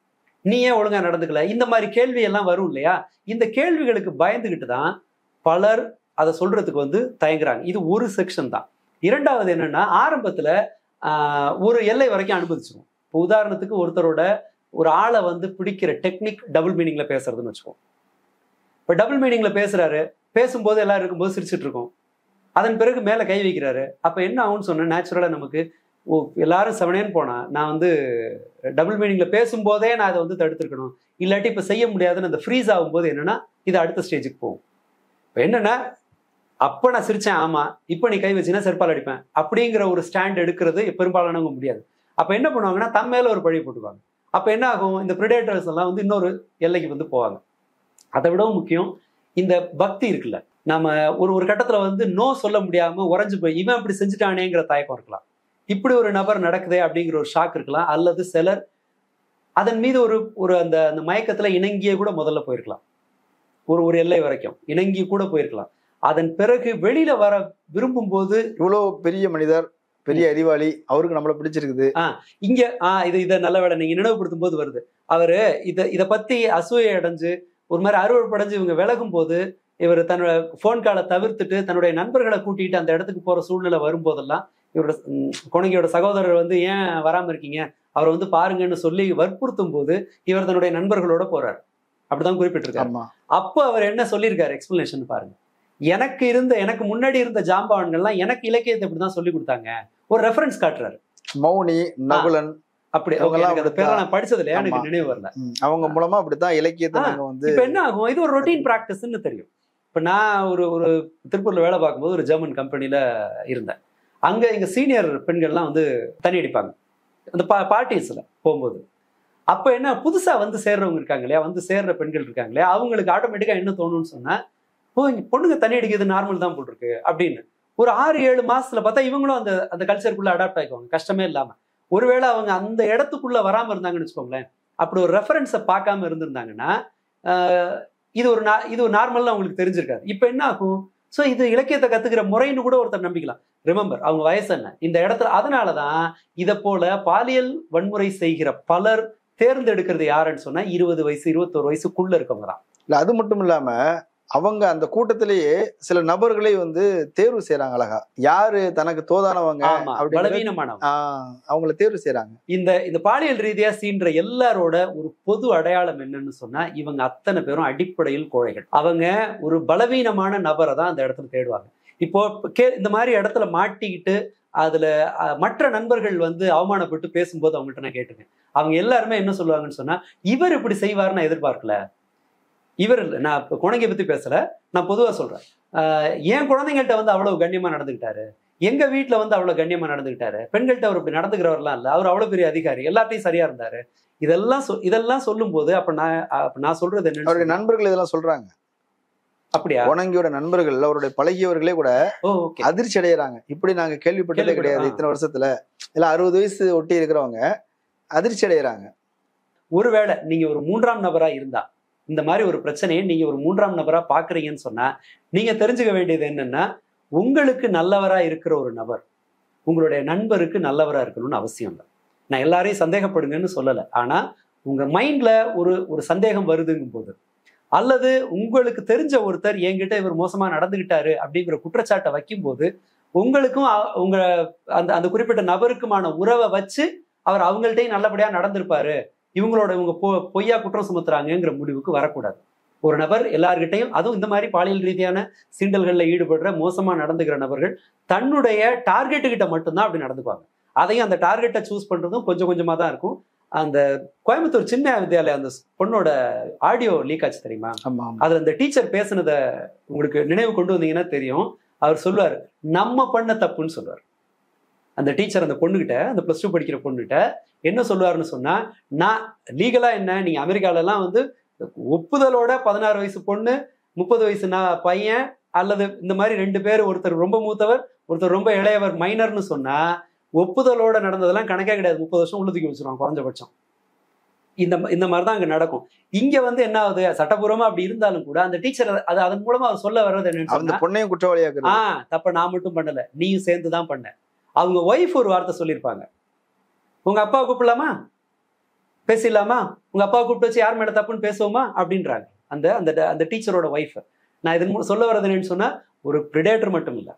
நீ ஏன் ஒழுங்கா நடந்துக்கல இந்த மாதிரி கேள்வி எல்லாம் வரும் இல்லையா இந்த கேள்விகளுக்கு பயந்துகிட்டு தான் பலர் அதை சொல்றதுக்கு வந்து தயங்குறாங்க இது ஒரு செக்ஷன் தான் இரண்டாவது என்னன்னா ஆரம்பத்துல ஆஹ், ஒரு எல்லை வரைக்கும் அனுமதிச்சிருவோம் இப்போ உதாரணத்துக்கு ஒருத்தரோட ஒரு ஆளை வந்து பிடிக்கிற டெக்னிக் டபுள் மீனிங்ல பேசுறதுன்னு வச்சுக்கோம் இப்போ டபுள் மீனிங்ல பேசுறாரு பேசும்போது எல்லாரும் இருக்கும்போது சிரிச்சிட்டு இருக்கோம் அதன் பிறகு மேல கை வைக்கிறாரு அப்ப என்ன ஆகும்னு சொன்னா நேச்சுரலா நமக்கு ஓ எல்லாரும் செவனேன்னு போனா நான் வந்து டபுள் மீனிங்ல பேசும்போதே நான் அதை வந்து தடுத்துருக்கணும் இல்லாட்டி இப்ப செய்ய முடியாதுன்னு அந்த ஃப்ரீஸ் ஆகும்போது என்னன்னா இது அடுத்த ஸ்டேஜுக்கு போகும் இப்போ என்னன்னா அப்ப நான் சிரிச்சேன் ஆமா இப்ப நீ கை வச்சினா செருப்பால் அடிப்பேன் அப்படிங்கிற ஒரு ஸ்டாண்ட் எடுக்கிறது பெரும்பாலானவங்க முடியாது அப்ப என்ன பண்ணுவாங்கன்னா தம் மேல ஒரு பழி போட்டுவாங்க அப்ப என்ன ஆகும் இந்த பிரிடேட்டர்ஸ் எல்லாம் வந்து இன்னொரு எல்லைக்கு வந்து போவாங்க அதை விடவும் முக்கியம் இந்த பக்தி இருக்குல்ல நம்ம ஒரு ஒரு கட்டத்துல வந்து நோ சொல்ல முடியாம உறைஞ்சு போய் இவன் இப்படி செஞ்சுட்டானேங்கிற தயக்கம் இருக்கலாம் இப்படி ஒரு நபர் நடக்குதே அப்படிங்கிற ஒரு ஷாக் இருக்கலாம் அல்லது சிலர் அதன் மீது ஒரு ஒரு அந்த அந்த மயக்கத்துல இணங்கியே கூட முதல்ல போயிருக்கலாம் ஒரு ஒரு எல்லை வரைக்கும் இணங்கி கூட போயிருக்கலாம் அதன் பிறகு வெளியில வர விரும்பும் போது இவ்வளவு பெரிய மனிதர் பெரிய அறிவாளி அவருக்கு நம்மள பிடிச்சிருக்குது இங்க ஆ இது இதை நல்ல வேலை நீங்க நினைவுபடுத்தும் போது வருது அவரு இத இத பத்தி அசூயை அடைஞ்சு ஒரு மாதிரி அறுவடைப்படைஞ்சு இவங்க விலகும் போது இவர் தன்னோட ஃபோன் காலை தவிர்த்துட்டு தன்னுடைய நண்பர்களை கூட்டிட்டு அந்த இடத்துக்கு போற சூழ்நிலை வரும்போதெல்லாம் இவரோட ம், குழந்தையோட சகோதரர் வந்து ஏன் வராம இருக்கீங்க அவரை வந்து பாருங்கன்னு சொல்லி வற்புறுத்தும் போது இவர் தன்னுடைய நண்பர்களோட போறாரு அப்படிதான் குறிப்பிட்டிருக்காரு ஆமா அப்போ அவர் என்ன சொல்லியிருக்காரு எக்ஸ்பிளனேஷன் பாருங்க எனக்கு இருந்த எனக்கு முன்னாடி இருந்த ஜாம்பவான்கள்லாம் எனக்கு இலக்கியத்தை இப்படிதான் சொல்லி கொடுத்தாங்க ஒரு ரெஃபரன்ஸ் காட்டுறாரு மௌனி நகுலன் அப்படி இவங்க okay, எல்லாம் எனக்கு அந்த பேரை நான் படிச்சது இல்லையா எனக்கு ஆமா. நினைவு வரல ம், அவங்க மூலமா அப்படித்தான் இலக்கியத்தை ஆ, நாங்க வந்து இப்ப என்ன ஆகும் இது ஒரு ரொட்டீன் ப்ராக்டிஸ்ன்னு தெரியும் இப்ப நான் ஒரு ஒரு திருப்பூர்ல வேலை பார்க்கும்போது ஒரு ஜெர்மன் கம்பெனில இருந்தேன் அங்க எங்க சீனியர் பெண்கள்லாம் வந்து தண்ணி அடிப்பாங்க அந்த பா பார்ட்டிஸ்ல போகும்போது அப்ப என்ன புதுசா வந்து சேர்றவங்க இருக்காங்க இல்லையா வந்து சேர்ற பெண்கள் இருக்காங்க இல்லையா அவங்களுக்கு ஆட்டோமேட்டிக்கா என்ன தோணும்னு சொன்னா ஓ இங்க பொண்ணுங்க தண்ணி அடிக்கிறது நார்மல் தான் போல் இருக்கு அப்படின்னு ஒரு ஆறு ஏழு மாசத்துல பார்த்தா இவங்களும் அந்த அந்த கல்ச்சருக்குள்ள அடாப்ட் ஆயிக்குவாங்க கஷ்டமே இல்லாம ஒருவேளை அவங்க அந்த இடத்துக்குள்ள வராம இருந்தாங்கன்னு வச்சுக்கோங்களேன் அப்படி ஒரு ரெஃபரன்ஸை பார்க்காம இருந்திருந்தாங்கன்னா ஆஹ், இது ஒரு நா- இது ஒரு நார்மல்னு அவங்களுக்கு தெரிஞ்சிருக்காது இப்போ என்ன ஆகும் ஸோ இது இலக்கியத்தை கத்துக்கிற முறைன்னு கூட ஒருத்தர் நம்பிக்கலாம் ரிமெம்பர் அவங்க வயசு என்ன இந்த இடத்துல அதனால தான் இதை போல பாலியல் வன்முறை செய்கிற பலர் தேர்ந்தெடுக்கிறது யாருன்னு சொன்னா இருபது வயசு இருபத்தோரு வயசுக்குள்ள இருக்கவங்க தான் இல்ல அது மட்டும் இல்லாம அவங்க அந்த கூட்டத்திலேயே சில நபர்களை வந்து தேர்வு செய்யறாங்க அழகா யாரு தனக்கு தோதானவங்க ஆமா அப்படிங்கறத பலவீனமானவங்க ஆஹ் அவங்கள தேர்வு செய்யறாங்க இந்த இந்த பாலியல் ரீதியா சீன்ற எல்லாரோட ஒரு பொது அடையாளம் என்னன்னு சொன்னா இவங்க அத்தனை பேரும் அடிப்படையில் கோழைகள் அவங்க ஒரு பலவீனமான நபரை தான் அந்த இடத்துல தேடுவாங்க இப்போ கே இந்த மாதிரி இடத்துல மாட்டிக்கிட்டு அதுல அஹ், மற்ற நண்பர்கள் வந்து அவமானப்பட்டு பேசும்போது அவங்கள்ட்ட நான் கேட்டிருக்கேன் அவங்க எல்லாருமே என்ன சொல்லுவாங்கன்னு சொன்னா இவர் இப்படி செய்வார்னு நான் எதிர்பார்க்கல இவர் இல்ல நான் இப்போ குழந்தைங்க பத்தி பேசல நான் பொதுவா சொல்றேன் ஆஹ், என் குழந்தைங்கள்ட்ட வந்து அவ்வளவு கண்ணியமா நடந்துக்கிட்டாரு எங்க வீட்டுல வந்து அவ்வளவு கண்ணியமா நடந்துக்கிட்டாரு பெண்கள்கிட்ட அவர் இப்படி நடந்துக்கிறவர்லாம் இல்ல அவர் அவ்வளவு பெரிய அதிகாரி எல்லாத்தையும் சரியா இருந்தாரு இதெல்லாம் சொ- இதெல்லாம் சொல்லும் போது அப்ப நான் அப்ப நான் சொல்றது அவருடைய என்ன நண்பர்கள் இதெல்லாம் சொல்றாங்க அப்படியா உணங்கியோட நண்பர்கள் அவருடைய பழகியவர்களே கூட ஓ ஓகே அதிர்ச்சி அடைகிறாங்க இப்படி நாங்க கேள்விப்பட்டதே கேள்விப்பட்ட- கிடையாது ஆ. இத்தனை வருஷத்துல இல்ல அறுபது வயசு ஒட்டி இருக்கிறவங்க அதிர்ச்சி அடைகிறாங்க ஒருவேளை நீங்க ஒரு மூன்றாம் நபரா இருந்தா இந்த மாதிரி ஒரு பிரச்சனையை நீங்க ஒரு மூன்றாம் நபரா பாக்குறீங்கன்னு சொன்னா நீங்க தெரிஞ்சுக்க வேண்டியது என்னன்னா உங்களுக்கு நல்லவரா இருக்கிற ஒரு நபர் உங்களுடைய நண்பருக்கு நல்லவரா இருக்கணும்னு அவசியம் இல்லை நான் எல்லாரையும் சந்தேகப்படுங்கன்னு சொல்லலை ஆனா உங்க மைண்ட்ல ஒரு ஒரு சந்தேகம் வருதுங்கும் போது அல்லது உங்களுக்கு தெரிஞ்ச ஒருத்தர் என்கிட்ட இவர் மோசமா நடந்துகிட்டாரு அப்படிங்கிற குற்றச்சாட்டை வைக்கும்போது உங்களுக்கும் அ- உங்க அந்த அந்த குறிப்பிட்ட நபருக்குமான உறவை வச்சு அவர் அவங்கள்ட்டையும் நல்லபடியா நடந்திருப்பாரு இவங்களோட இவங்க பொ பொய்யா குற்றம் சுமத்துறாங்கங்கிற முடிவுக்கு வரக்கூடாது ஒரு நபர் எல்லார்கிட்டையும் அதுவும் இந்த மாதிரி பாலியல் ரீதியான சீண்டல்களில் ஈடுபடுற மோசமா நடந்துக்கிற நபர்கள் தன்னுடைய டார்கெட்டு கிட்ட மட்டும்தான் அப்படி நடந்துக்குவாங்க அதையும் அந்த டார்கெட்டை சூஸ் பண்றதும் கொஞ்சம் கொஞ்சமா தான் இருக்கும் அந்த கோயம்புத்தூர் சின்ன வித்யாலயா அந்த பொண்ணோட ஆடியோ லீக் ஆச்சு தெரியுமா ஆமா ஆமா அதுல அந்த டீச்சர் பேசுனத உங்களுக்கு நினைவு கொண்டு வந்தீங்கன்னா தெரியும் அவர் சொல்லுவார் நம்ம பண்ண தப்புன்னு சொல்லுவார் அந்த டீச்சர் அந்த பொண்ணுகிட்ட அந்த ப்ளஸ் டூ படிக்கிற பொண்ணுகிட்ட என்ன சொல்லுவாருன்னு சொன்னா நான் லீகலா என்ன நீங்க அமெரிக்கால எல்லாம் வந்து ஒப்புதலோட பதினாறு வயசு பொண்ணு முப்பது வயசு நான் பையன் அல்லது இந்த மாதிரி ரெண்டு பேர் ஒருத்தர் ரொம்ப மூத்தவர் ஒருத்தர் ரொம்ப இளையவர் மைனர்னு சொன்னா ஒப்புதலோட நடந்ததெல்லாம் கணக்கே கிடையாது முப்பது வருஷம் உள்ள தூக்கி வச்சிருவாங்க குறைஞ்சபட்சம் இந்த இந்த மாதிரி தான் அங்க நடக்கும் இங்க வந்து என்ன ஆகுது சட்டபூர்வமா அப்படி இருந்தாலும் கூட அந்த டீச்சர் அது அதன் மூலமா அவர் சொல்ல வர்றது என்னன்னு அந்த சொன்னா பொண்ணையும் குற்றவாளியாக்குறது ஆ தப்ப நான் மட்டும் பண்ணல நீயும் சேர்ந்து தான் பண்ண அவங்க ஒய்ஃப் ஒரு வார்த்தை சொல்லியிருப்பாங்க உங்க அப்பாவை கூப்பிடலாமா பேசிடலாமா உங்க அப்பாவை கூப்பிட்டு வச்சு யார் மேல தப்புன்னு பேசுவோமா அப்படின்றாங்க அந்த அந்த அந்த டீச்சரோட ஒய்ஃப் நான் இதன் மூலம் சொல்ல வர்றது என்னன்னு சொன்னா ஒரு பிரிடேட்டர் மட்டும் இல்ல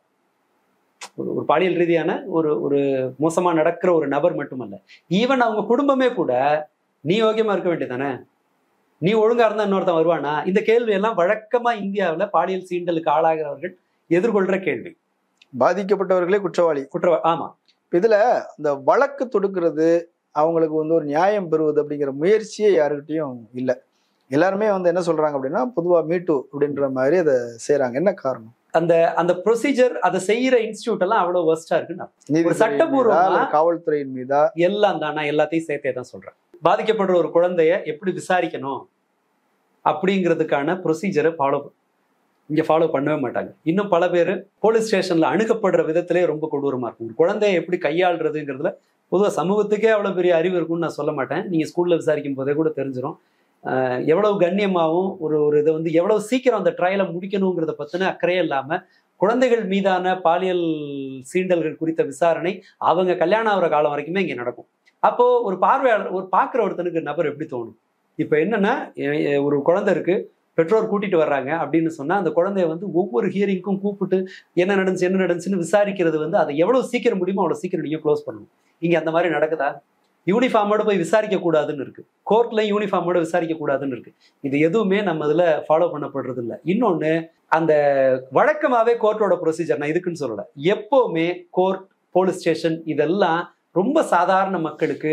ஒரு ஒரு பாலியல் ரீதியான ஒரு ஒரு மோசமா நடக்கிற ஒரு நபர் மட்டுமல்ல ஈவன் அவங்க குடும்பமே கூட நீ யோகியமா இருக்க வேண்டியதானே நீ ஒழுங்கா இருந்தா இன்னொருத்தன் வருவானா இந்த கேள்வி எல்லாம் வழக்கமா இந்தியாவுல பாலியல் சீண்டலுக்கு ஆளாகிறவர்கள் எதிர்கொள்ற கேள்வி பாதிக்கப்பட்டவர்களே குற்றவாளி குற்ற ஆமா இதுல இந்த வழக்கு தொடுக்கிறது அவங்களுக்கு வந்து ஒரு நியாயம் பெறுவது அப்படிங்கிற முயற்சியே யாருக்கிட்டையும் இல்லை எல்லாருமே வந்து என்ன சொல்றாங்க அப்படின்னா பொதுவா மீட்டு அப்படின்ற மாதிரி அதை செய்றாங்க என்ன காரணம் அந்த அந்த ப்ரொசீஜர் அதை செய்யற இன்ஸ்டியூட் எல்லாம் அவ்வளவு ஒர்ஸ்டா இருக்குன்னா நீதித்துறையின் சட்டபூர்வமா- மீதா, அல்லது காவல்துறையின் மீதா எல்லாம் தான் நான் எல்லாத்தையும் சேர்த்தே தான் சொல்றேன் பாதிக்கப்படுற ஒரு குழந்தைய எப்படி விசாரிக்கணும் அப்படிங்கிறதுக்கான ப்ரொசீஜரை ஃபாலோ இங்க ஃபாலோ பண்ணவே மாட்டாங்க இன்னும் பல பேர் போலீஸ் ஸ்டேஷன்ல அணுகப்படுற விதத்திலே ரொம்ப கொடூரமா இருக்கும் ஒரு குழந்தைய எப்படி கையாளுறதுங்கிறதுல பொதுவாக சமூகத்துக்கே அவ்வளவு பெரிய அறிவு இருக்கும்னு நான் சொல்ல மாட்டேன் நீங்க ஸ்கூல்ல விசாரிக்கும் போதே கூட தெரிஞ்சிடும் ஆஹ் எவ்வளவு கண்ணியமாகவும் ஒரு ஒரு இதை வந்து எவ்வளவு சீக்கிரம் அந்த ட்ரையலை முடிக்கணுங்கிறத பத்தின அக்கறையே இல்லாம குழந்தைகள் மீதான பாலியல் சீண்டல்கள் குறித்த விசாரணை அவங்க கல்யாணம் ஆகிற காலம் வரைக்குமே இங்க நடக்கும் அப்போ ஒரு பார்வையாளர் ஒரு பார்க்குற ஒருத்தனுக்கு நபர் எப்படி தோணும் இப்போ என்னன்னா எ- எ- ஒரு குழந்தை இருக்கு பெற்றோர் கூட்டிட்டு வர்றாங்க அப்படின்னு சொன்னா அந்த குழந்தைய வந்து ஒவ்வொரு ஹியரிங்க்கும் கூப்பிட்டு என்ன நடந்துச்சு என்ன நடந்துச்சுன்னு விசாரிக்கிறது வந்து அதை எவ்வளவு சீக்கிரம் முடியுமோ அவ்வளவு சீக்கிரம் நீங்க க்ளோஸ் பண்ணணும் இங்க அந்த மாதிரி நடக்குதா யூனிஃபார்மோட போய் விசாரிக்க கூடாதுன்னு இருக்கு கோர்ட்ல யூனிஃபார்மோட விசாரிக்க கூடாதுன்னு இருக்கு இது எதுவுமே நம்ம இதுல ஃபாலோ பண்ணப்படுறது இல்ல இன்னொன்னு அந்த வழக்கமாவே கோர்ட்டோட ப்ரொசீஜர் நான் இதுக்குன்னு சொல்லல எப்பவுமே கோர்ட் போலீஸ் ஸ்டேஷன் இதெல்லாம் ரொம்ப சாதாரண மக்களுக்கு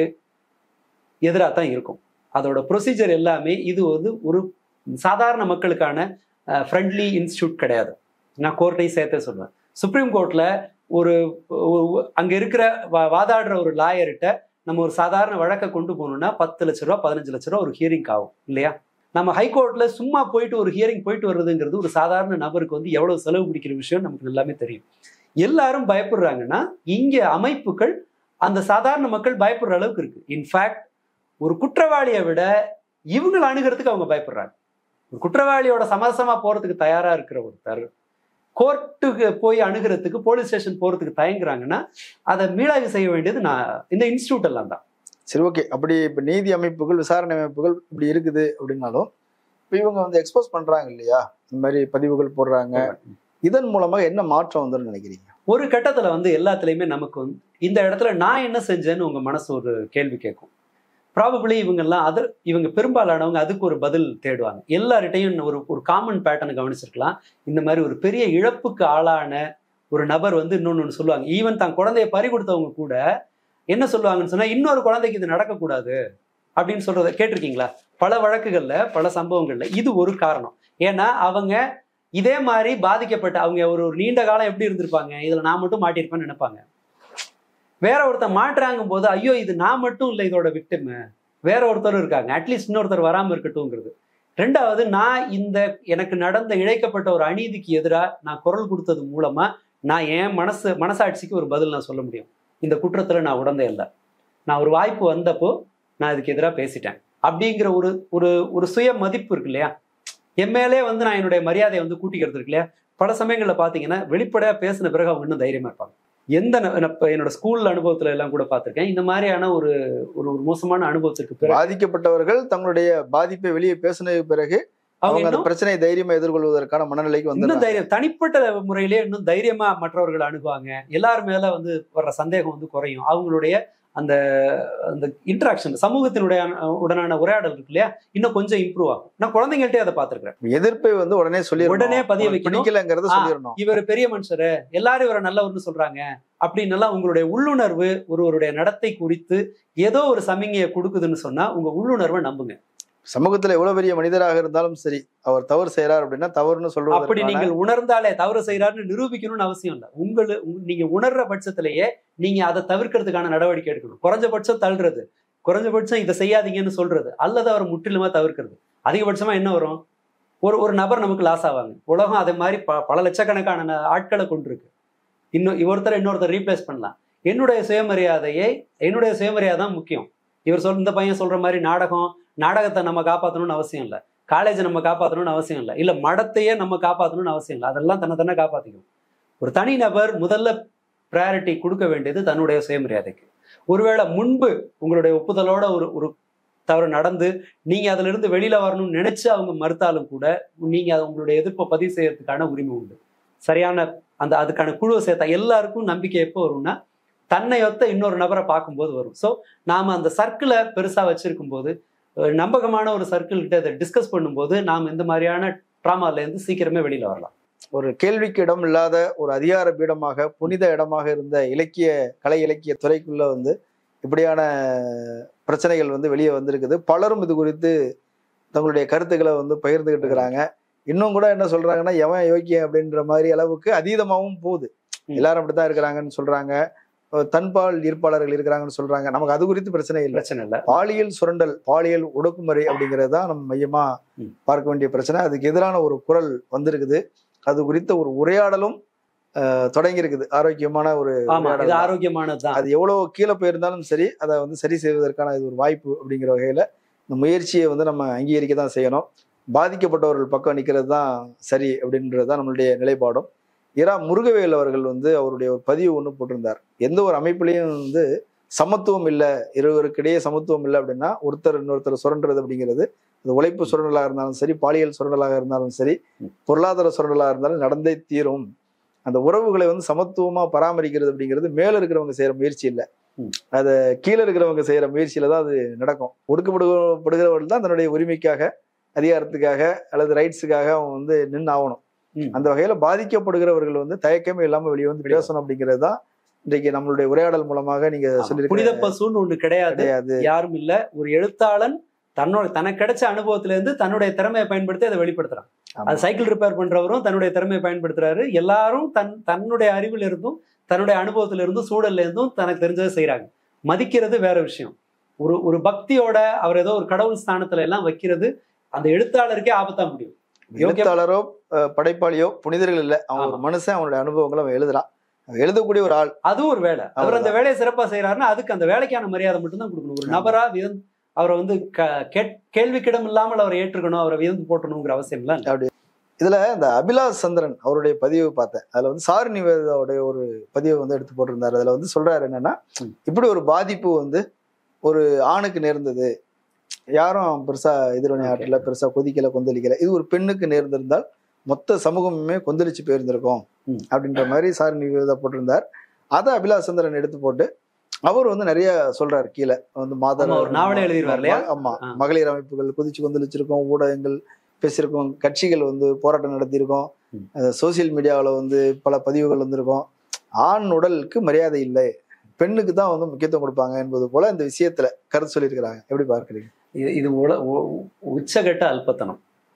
எதிராக தான் இருக்கும் அதோட ப்ரொசீஜர் எல்லாமே இது வந்து ஒரு சாதாரண மக்களுக்கான ஃப்ரெண்ட்லி இன்ஸ்டியூட் கிடையாது நான் கோர்ட்டையும் சேர்த்தே சொல்லுவேன் சுப்ரீம் கோர்ட்ல ஒரு ஒரு- அங்க இருக்கிற வா- வாதாடுற ஒரு லாயர்கிட்ட நம்ம ஒரு சாதாரண வழக்கை கொண்டு போகணும்னா பத்து லட்ச ரூபா பதினஞ்சு லட்ச ரூபா ஒரு ஹியரிங் ஆகும் இல்லையா நம்ம ஹைகோர்ட்ல சும்மா போயிட்டு ஒரு ஹியரிங் போயிட்டு வர்றதுங்கிறது ஒரு சாதாரண நபருக்கு வந்து எவ்வளவு செலவு பிடிக்கிற விஷயம் நமக்கு எல்லாமே தெரியும் எல்லாரும் பயப்படுறாங்கன்னா இங்க அமைப்புகள் அந்த சாதாரண மக்கள் பயப்படுற அளவுக்கு இருக்கு இன்ஃபேக்ட் ஒரு குற்றவாளியை விட இவங்களை அணுகிறதுக்கு அவங்க பயப்படுறாங்க ஒரு குற்றவாளியோட சமரசமா போறதுக்கு தயாரா இருக்கிற ஒருத்தர் கோர்ட்டுக்கு போய் அணுகிறதுக்கு போலீஸ் ஸ்டேஷன் போறதுக்கு தயங்குறாங்கன்னா அதை மீளாய்வு செய்ய வேண்டியது நான் இந்த இன்ஸ்டியூட் எல்லாம் தான் சரி ஓகே அப்படி இப்ப நீதி அமைப்புகள் விசாரணை அமைப்புகள் இப்படி இருக்குது அப்படின்னாலும் இப்ப இவங்க வந்து எக்ஸ்போஸ் பண்றாங்க இல்லையா இந்த மாதிரி பதிவுகள் போடுறாங்க இதன் மூலமாக என்ன மாற்றம் வந்துன்னு நினைக்கிறீங்க ஒரு கட்டத்துல வந்து எல்லாத்துலயுமே நமக்கு வந்து இந்த இடத்துல நான் என்ன செஞ்சேன்னு உங்க மனசு ஒரு கேள்வி கேட்கும் ப்ராபபிளி இவங்கெல்லாம் அதர் இவங்க பெரும்பாலானவங்க அதுக்கு ஒரு பதில் தேடுவாங்க எல்லார்கிட்டையும் ஒரு ஒரு காமன் பேட்டர்னை கவனிச்சிருக்கலாம் இந்த மாதிரி ஒரு பெரிய இழப்புக்கு ஆளான ஒரு நபர் வந்து இன்னொன்னு ஒண்ணு சொல்லுவாங்க ஈவன் தான் குழந்தைய பறி கொடுத்தவங்க கூட என்ன சொல்லுவாங்கன்னு சொன்னா இன்னொரு குழந்தைக்கு இது நடக்கக்கூடாது அப்படின்னு சொல்றத கேட்டிருக்கீங்களா பல வழக்குகள்ல பல சம்பவங்கள்ல இது ஒரு காரணம் ஏன்னா அவங்க இதே மாதிரி பாதிக்கப்பட்ட அவங்க ஒரு ஒரு நீண்ட காலம் எப்படி இருந்திருப்பாங்க இதுல நான் மட்டும் மாட்டியிருப்பேன்னு நினைப்பாங்க வேற ஒருத்தர் மாட்டுறாங்கும் போது ஐயோ இது நான் மட்டும் இல்லை இதோட விக்டிம் வேற ஒருத்தரும் இருக்காங்க அட்லீஸ்ட் இன்னொருத்தர் வராம இருக்கட்டும்ங்கிறது ரெண்டாவது நான் இந்த எனக்கு நடந்த இழைக்கப்பட்ட ஒரு அநீதிக்கு எதிராக நான் குரல் கொடுத்தது மூலமா நான் என் மனசு மனசாட்சிக்கு ஒரு பதில் நான் சொல்ல முடியும் இந்த குற்றத்துல நான் உடந்தே இல்லை நான் ஒரு வாய்ப்பு வந்தப்போ நான் இதுக்கு எதிராக பேசிட்டேன் அப்படிங்கிற ஒரு ஒரு ஒரு சுய மதிப்பு இருக்கு இல்லையா என் மேலே வந்து நான் என்னுடைய மரியாதையை வந்து கூட்டிக்கிறது இருக்கு இல்லையா பல சமயங்களில் பார்த்தீங்கன்னா வெளிப்படையாக பேசின பிறகு அவங்க இன்னும் தைரியமா இருப்பாங்க எந்த ந- நான் இப்ப என்னோட ஸ்கூல் அனுபவத்துல எல்லாம் கூட பார்த்திருக்கேன் இந்த மாதிரியான ஒரு ஒரு ஒரு மோசமான அனுபவத்திற்கு பிறகு பாதிக்கப்பட்டவர்கள் தங்களுடைய பாதிப்பை வெளியே பேசினதுக்கு பிறகு அவங்க அவங்க அந்த இன்னும் பிரச்சனையை தைரியமா எதிர்கொள்வதற்கான மனநிலைக்கு இன்னும் வந்து தைரியம் தனிப்பட்ட முறையிலே இன்னும் தைரியமா மற்றவர்களை அணுகுவாங்க எல்லார் மேல வந்து வர்ற சந்தேகம் வந்து குறையும் அவங்களுடைய அந்த அந்த இன்டராக்ஷன் சமூகத்தினுடைய அஹ், உடனான உரையாடல் இருக்கு இல்லையா இன்னும் கொஞ்சம் இம்ப்ரூவ் ஆகும் நான் குழந்தைங்கள்ட்டே அதை பார்த்திருக்கிறேன் எதிர்ப்பை வந்து உடனே சொல்லி உடனே பதிய வைக்கணும். பிடிக்கலங்கிறத ஆ, சொல்லிடணும் இவர் பெரிய மனுஷரு எல்லாரும் இவரை நல்லவர்னு சொல்றாங்க அப்படின்னு எல்லாம் உங்களுடைய உள்ளுணர்வு ஒருவருடைய நடத்தை குறித்து ஏதோ ஒரு சமிகையை கொடுக்குதுன்னு சொன்னா உங்க உள்ளுணர்வை நம்புங்க சமூகத்துல எவ்வளவு பெரிய மனிதராக இருந்தாலும் சரி அவர் தவறு செய்யறார் அப்படின்னா தவறுன்னு அப்படி சொல்றது நீங்கள் உணர்ந்தாலே தவறு செய்யறாருன்னு நிரூபிக்கணும்னு அவசியம் இல்லை உங்களு உங்க- நீங்க உணர்ற பட்சத்திலேயே நீங்க அதை தவிர்க்கிறதுக்கான நடவடிக்கை எடுக்கணும் குறைஞ்சபட்சம் தள்ளுறது குறைஞ்சபட்சம் இதை செய்யாதீங்கன்னு சொல்றது அல்லது அவர் முற்றிலுமா தவிர்க்கிறது அதிகபட்சமா என்ன வரும் ஒரு ஒரு நபர் நமக்கு லாஸ் ஆவாங்க உலகம் அதே மாதிரி ப பல லட்சக்கணக்கான ந- ஆட்களை கொண்டிருக்கு இன்னும் ஒருத்தர் இன்னொருத்தர் ரீப்ளேஸ் பண்ணலாம் என்னுடைய சுயமரியாதையை என்னுடைய சுயமரியாதை தான் முக்கியம் இவர் சொல் இந்த பையன் சொல்ற மாதிரி நாடகம் நாடகத்தை நம்ம காப்பாற்றணும்னு அவசியம் இல்லை காலேஜை நம்ம காப்பாற்றணும்னு அவசியம் இல்லை இல்லை மடத்தையே நம்ம காப்பாற்றணும்னு அவசியம் இல்லை அதெல்லாம் தன்னை தானே காப்பாற்றிக்கும் ஒரு தனிநபர் முதல்ல ப்ரையாரிட்டி கொடுக்க வேண்டியது தன்னுடைய சுயமரியாதைக்கு ஒருவேளை முன்பு உங்களுடைய ஒப்புதலோட ஒரு ஒரு தவறு நடந்து நீங்க அதுல இருந்து வெளியில வரணும்னு நினைச்சு அவங்க மறுத்தாலும் கூட நீங்க அதை உங்களுடைய எதிர்ப்பை பதிவு செய்யறதுக்கான உரிமை உண்டு சரியான அந்த அதுக்கான குழுவை சேர்த்தா எல்லாருக்கும் நம்பிக்கை எப்போ வரும்னா தன்னை ஒத்த இன்னொரு நபரை பார்க்கும்போது வரும் ஸோ நாம அந்த சர்க்கிளை பெருசா வச்சிருக்கும் போது அஹ் நம்பகமான ஒரு சர்க்கிள் கிட்ட அதை டிஸ்கஸ் பண்ணும்போது நாம் இந்த மாதிரியான ட்ராமால இருந்து சீக்கிரமே வெளியில வரலாம் ஒரு கேள்விக்கு இடம் இல்லாத ஒரு அதிகார பீடமாக புனித இடமாக இருந்த இலக்கிய கலை இலக்கிய துறைக்குள்ள வந்து இப்படியான பிரச்சனைகள் வந்து வெளியே வந்திருக்குது பலரும் இது குறித்து தங்களுடைய கருத்துக்களை வந்து பகிர்ந்துகிட்டு இருக்கிறாங்க இன்னும் கூட என்ன சொல்றாங்கன்னா எவன் யோக்கியம் அப்படின்ற மாதிரி அளவுக்கு அதீதமாகவும் போகுது ம். எல்லாரும் அப்படித்தான் இருக்கிறாங்கன்னு சொல்றாங்க அஹ் தன்பால் ஈர்ப்பாளர்கள் இருக்கிறாங்கன்னு சொல்றாங்க நமக்கு அது குறித்து பிரச்சனை இல்லை பிரச்சனை இல்லை பாலியல் சுரண்டல் பாலியல் ஒடுக்குமுறை அப்படிங்கிறது தான் நம்ம மையமா ம். பார்க்க வேண்டிய பிரச்சனை அதுக்கு எதிரான ஒரு குரல் வந்திருக்குது அது குறித்த ஒரு உரையாடலும் அஹ், தொடங்கி இருக்குது ஆரோக்கியமான ஒரு ஆமா உரையாடல் இது தான். ஆரோக்கியமானதுதான் அது எவ்வளவு கீழே போயிருந்தாலும் சரி அதை வந்து சரி செய்வதற்கான இது ஒரு வாய்ப்பு அப்படிங்கிற வகையில இந்த முயற்சியை வந்து நம்ம அங்கீகரிக்க தான் செய்யணும் பாதிக்கப்பட்டவர்கள் பக்கம் நிற்கிறது தான் சரி அப்படின்றது தான் நம்மளுடைய நிலைப்பாடும் இரா முருகவேல் அவர்கள் வந்து அவருடைய ஒரு பதிவு ஒன்று போட்டிருந்தார் எந்த ஒரு அமைப்புலையும் வந்து சமத்துவம் இல்லை இருவருக்கிடையே சமத்துவம் இல்லை அப்படின்னா ஒருத்தர் இன்னொருத்தர் சுரண்டுறது அப்படிங்கிறது அது உழைப்பு சுரண்டலாக இருந்தாலும் சரி பாலியல் சுரண்டலாக இருந்தாலும் சரி பொருளாதார சுரண்டலாக இருந்தாலும் நடந்தே தீரும் அந்த உறவுகளை வந்து சமத்துவமா பராமரிக்கிறது அப்படிங்கிறது மேல இருக்கிறவங்க செய்யற முயற்சி இல்லை ம். அதை கீழே இருக்கிறவங்க செய்யற முயற்சியில தான் அது நடக்கும் ஒடுக்கப்படுபடுகிறவர்கள் தான் தன்னுடைய உரிமைக்காக அதிகாரத்துக்காக அல்லது ரைட்ஸுக்காக அவன் வந்து நின்று ஆகணும் ம். அந்த வகையில பாதிக்கப்படுகிறவர்கள் வந்து தயக்கமே இல்லாம வெளியே வந்து வெளிய பேசணும் அப்படிங்கிறது தான் இன்றைக்கு நம்மளுடைய உரையாடல் மூலமாக நீங்க புனித சொல்லியிருக்க பசுன்னு ஒண்ணு கிடையாது கிடையாது யாரும் இல்ல ஒரு எழுத்தாளன் தன்னோட தனக்கு கிடைச்ச அனுபவத்துல இருந்து தன்னுடைய திறமையை பயன்படுத்தி அதை வெளிப்படுத்துறான் ஆமா. அது சைக்கிள் ரிப்பேர் பண்றவரும் தன்னுடைய திறமையை பயன்படுத்துறாரு எல்லாரும் தன் தன்னுடைய அறிவில் இருந்தும் தன்னுடைய அனுபவத்துல இருந்தும் சூழல்ல இருந்தும் தனக்கு தெரிஞ்சதை செய்றாங்க மதிக்கிறது வேற விஷயம் ஒரு ஒரு பக்தியோட அவர் ஏதோ ஒரு கடவுள் ஸ்தானத்துல எல்லாம் வைக்கிறது அந்த எழுத்தாளருக்கே ஆபத்தா முடியும் யோக்கியம். எழுத்தாளரோ அஹ், படைப்பாளியோ புனிதர்கள் இல்லை அவன் ஒரு ஆமா. மனுஷன் அவனுடைய அனுபவங்களை அவன் எழுதுறான் அவன் எழுதக்கூடிய ஒரு ஆள் அதுவும் ஒரு வேலை அவர் அந்த வேலையை சிறப்பா செய்யறாருன்னா அதுக்கு அந்த வேலைக்கான மரியாதை மட்டும்தான் கொடுக்கணும் ஒரு ஆமா. நபரா வியந்து அவரை வந்து க- கேட்- கேள்விக்கிடம் இல்லாமல் அவரை ஏற்றுக்கணும் அவரை வியந்து போட்டணுங்கிற அவசியம் இல்லை இதுல இந்த அபிலாஷ் சந்திரன் அவருடைய பதிவு பார்த்தேன் அதுல வந்து சாரு நிவேதாவுடைய ஒரு பதிவை வந்து எடுத்து போட்டிருந்தாரு அதுல வந்து சொல்றாரு என்னன்னா ம். இப்படி ஒரு பாதிப்பு வந்து ஒரு ஆணுக்கு நேர்ந்தது யாரும் பெருசா எதிர்வினை Okay. ஆற்றல பெருசா கொதிக்கல கொந்தளிக்கல இது ஒரு பெண்ணுக்கு நேர்ந்திருந்தால் மொத்த சமூகமுமே கொந்தளிச்சு போயிருந்திருக்கும் ம். அப்படின்ற மாதிரி சாரு நிவேதா போட்டிருந்தார் அதை அபிலாஷ் சந்திரன் எடுத்து போட்டு அவர் வந்து நிறைய சொல்றாரு கீழே வந்து மாதர் ஆமா, ஒரு நாவலே எழுதிருவார் இல்லையா? ஆமா ஆ. மகளிர் அமைப்புகள் குதிச்சு கொந்தளிச்சிருக்கோம் ஊடகங்கள் பேசியிருக்கோம் கட்சிகள் வந்து போராட்டம் நடத்தியிருக்கோம் ம். சோசியல் மீடியாவில் வந்து பல பதிவுகள் வந்திருக்கும் ஆண் உடலுக்கு மரியாதை இல்லை பெண்ணுக்கு தான் வந்து முக்கியத்துவம் கொடுப்பாங்க என்பது போல இந்த விஷயத்துல கருத்து சொல்லியிருக்கிறாங்க எப்படி பார்க்குறீங்க இது இது உல- உ- உச்சகட்ட அல்பத்தனம்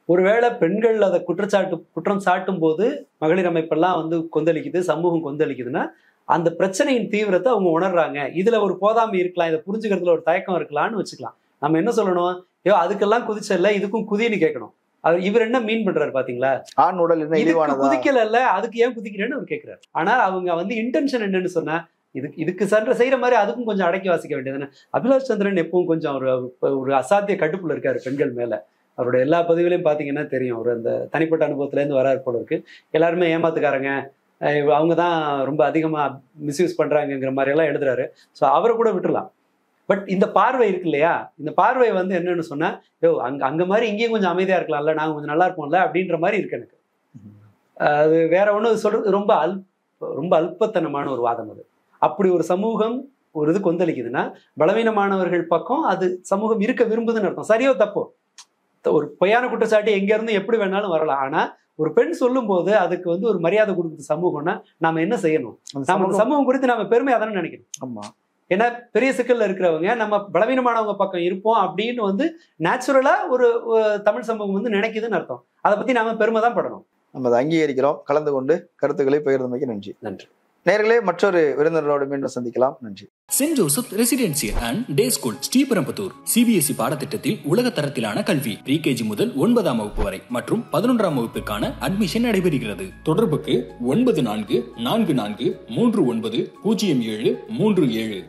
ஒருவேளை பெண்கள் அதை குற்றச்சாட்டு குற்றம் சாட்டும் போது மகளிர் அமைப்பெல்லாம் வந்து கொந்தளிக்குது சமூகம் கொந்தளிக்குதுன்னா அந்த பிரச்சனையின் தீவிரத்தை அவங்க உணர்றாங்க இதுல ஒரு போதாமை இருக்கலாம் இதை புரிஞ்சுக்கிறதுல ஒரு தயக்கம் இருக்கலாம்னு வச்சுக்கலாம் நம்ம என்ன சொல்லணும் ஐயோ அதுக்கெல்லாம் குதிச்சல இதுக்கும் குதின்னு கேட்கணும் அவர் இவர் என்ன மீன் பண்றாரு பாத்தீங்களா ஆண் உடல் என்ன இதுக்கு இழிவானதா குதிக்கல அதுக்கு ஏன் குதிக்கிறேன்னு அவர் கேட்கிறாரு ஆனா அவங்க வந்து இன்டென்ஷன் என்னன்னு சொன்னா இதுக்கு இதுக்கு சன்ற செய்யற மாதிரி அதுக்கும் கொஞ்சம் அடக்கி வாசிக்க வேண்டியதுன்னு அபிலாஷ் சந்திரன் எப்பவும் கொஞ்சம் ஒரு ஒரு அசாத்திய கட்டுப்புல இருக்காரு பெண்கள் மேல அவருடைய எல்லா பதிவுலையும் பாத்தீங்கன்னா தெரியும் அவர் அந்த தனிப்பட்ட அனுபவத்துல இருந்து வராரு போல இருக்கு எல்லாருமே ஏமாத்துக்காரங்க அஹ் அவங்க தான் ரொம்ப அதிகமா மிஸ்யூஸ் பண்றாங்கங்கிற மாதிரி எல்லாம் எழுதுறாரு ஸோ அவரை கூட விட்டுறலாம் பட் இந்த பார்வை இருக்கு இல்லையா இந்த பார்வை வந்து என்னன்னு சொன்னா யோ அங்க அங்க மாதிரி இங்கேயும் கொஞ்சம் அமைதியா இருக்கலாம்ல நாங்க கொஞ்சம் நல்லா இருப்போம்ல அப்படின்ற மாதிரி இருக்கு எனக்கு அது வேற ஒண்ணு சொல்றது ரொம்ப அல் ரொம்ப அல்பத்தனமான ஒரு வாதம் அது அப்படி ஒரு சமூகம் ஒரு இது கொந்தளிக்குதுன்னா பலவீனமானவர்கள் பக்கம் அது சமூகம் இருக்க விரும்புதுன்னு அர்த்தம் சரியோ தப்போ ஒரு பொய்யான குற்றச்சாட்டு எங்க இருந்து எப்படி வேணாலும் வரலாம் ஆனா ஒரு பெண் சொல்லும் போது அதுக்கு வந்து ஒரு மரியாதை கொடுக்குற சமூகம்னா நாம என்ன செய்யணும் அந்த நாம அந்த சமூகம் சமூகம் குறித்து நாம பெருமையா தானே நினைக்கணும் ஆமா ஏன்னா பெரிய சிக்கல்ல இருக்கிறவங்க நம்ம பலவீனமானவங்க பக்கம் இருப்போம் அப்படின்னு வந்து நேச்சுரலா ஒரு ஒரு தமிழ் சமூகம் வந்து நினைக்குதுன்னு அர்த்தம் அதை பத்தி நாம பெருமை தான் படணும் நம்ம அதை அங்கீகரிக்கிறோம் கலந்து கொண்டு கருத்துக்களை பகிர்ந்தமைக்கு நன்றி நன்றி நேர்களே மற்றொரு விருந்தினரோடு மீண்டும் சந்திக்கலாம் நன்றி saint Joseph residential and day school Sriperumbudur CBSE பாடத்திட்டத்தில் உலக தரத்திலான கல்வி பிரிகேஜி முதல் ஒன்பதாம் வகுப்பு வரை மற்றும் பதினொன்றாம் வகுப்பிற்கான அட்மிஷன் நடைபெறுகிறது தொடர்புக்கு ஒன்பது நான்கு நான்கு நான்கு மூன்று ஒன்பது பூஜ்ஜியம் ஏழு மூன்று ஏழு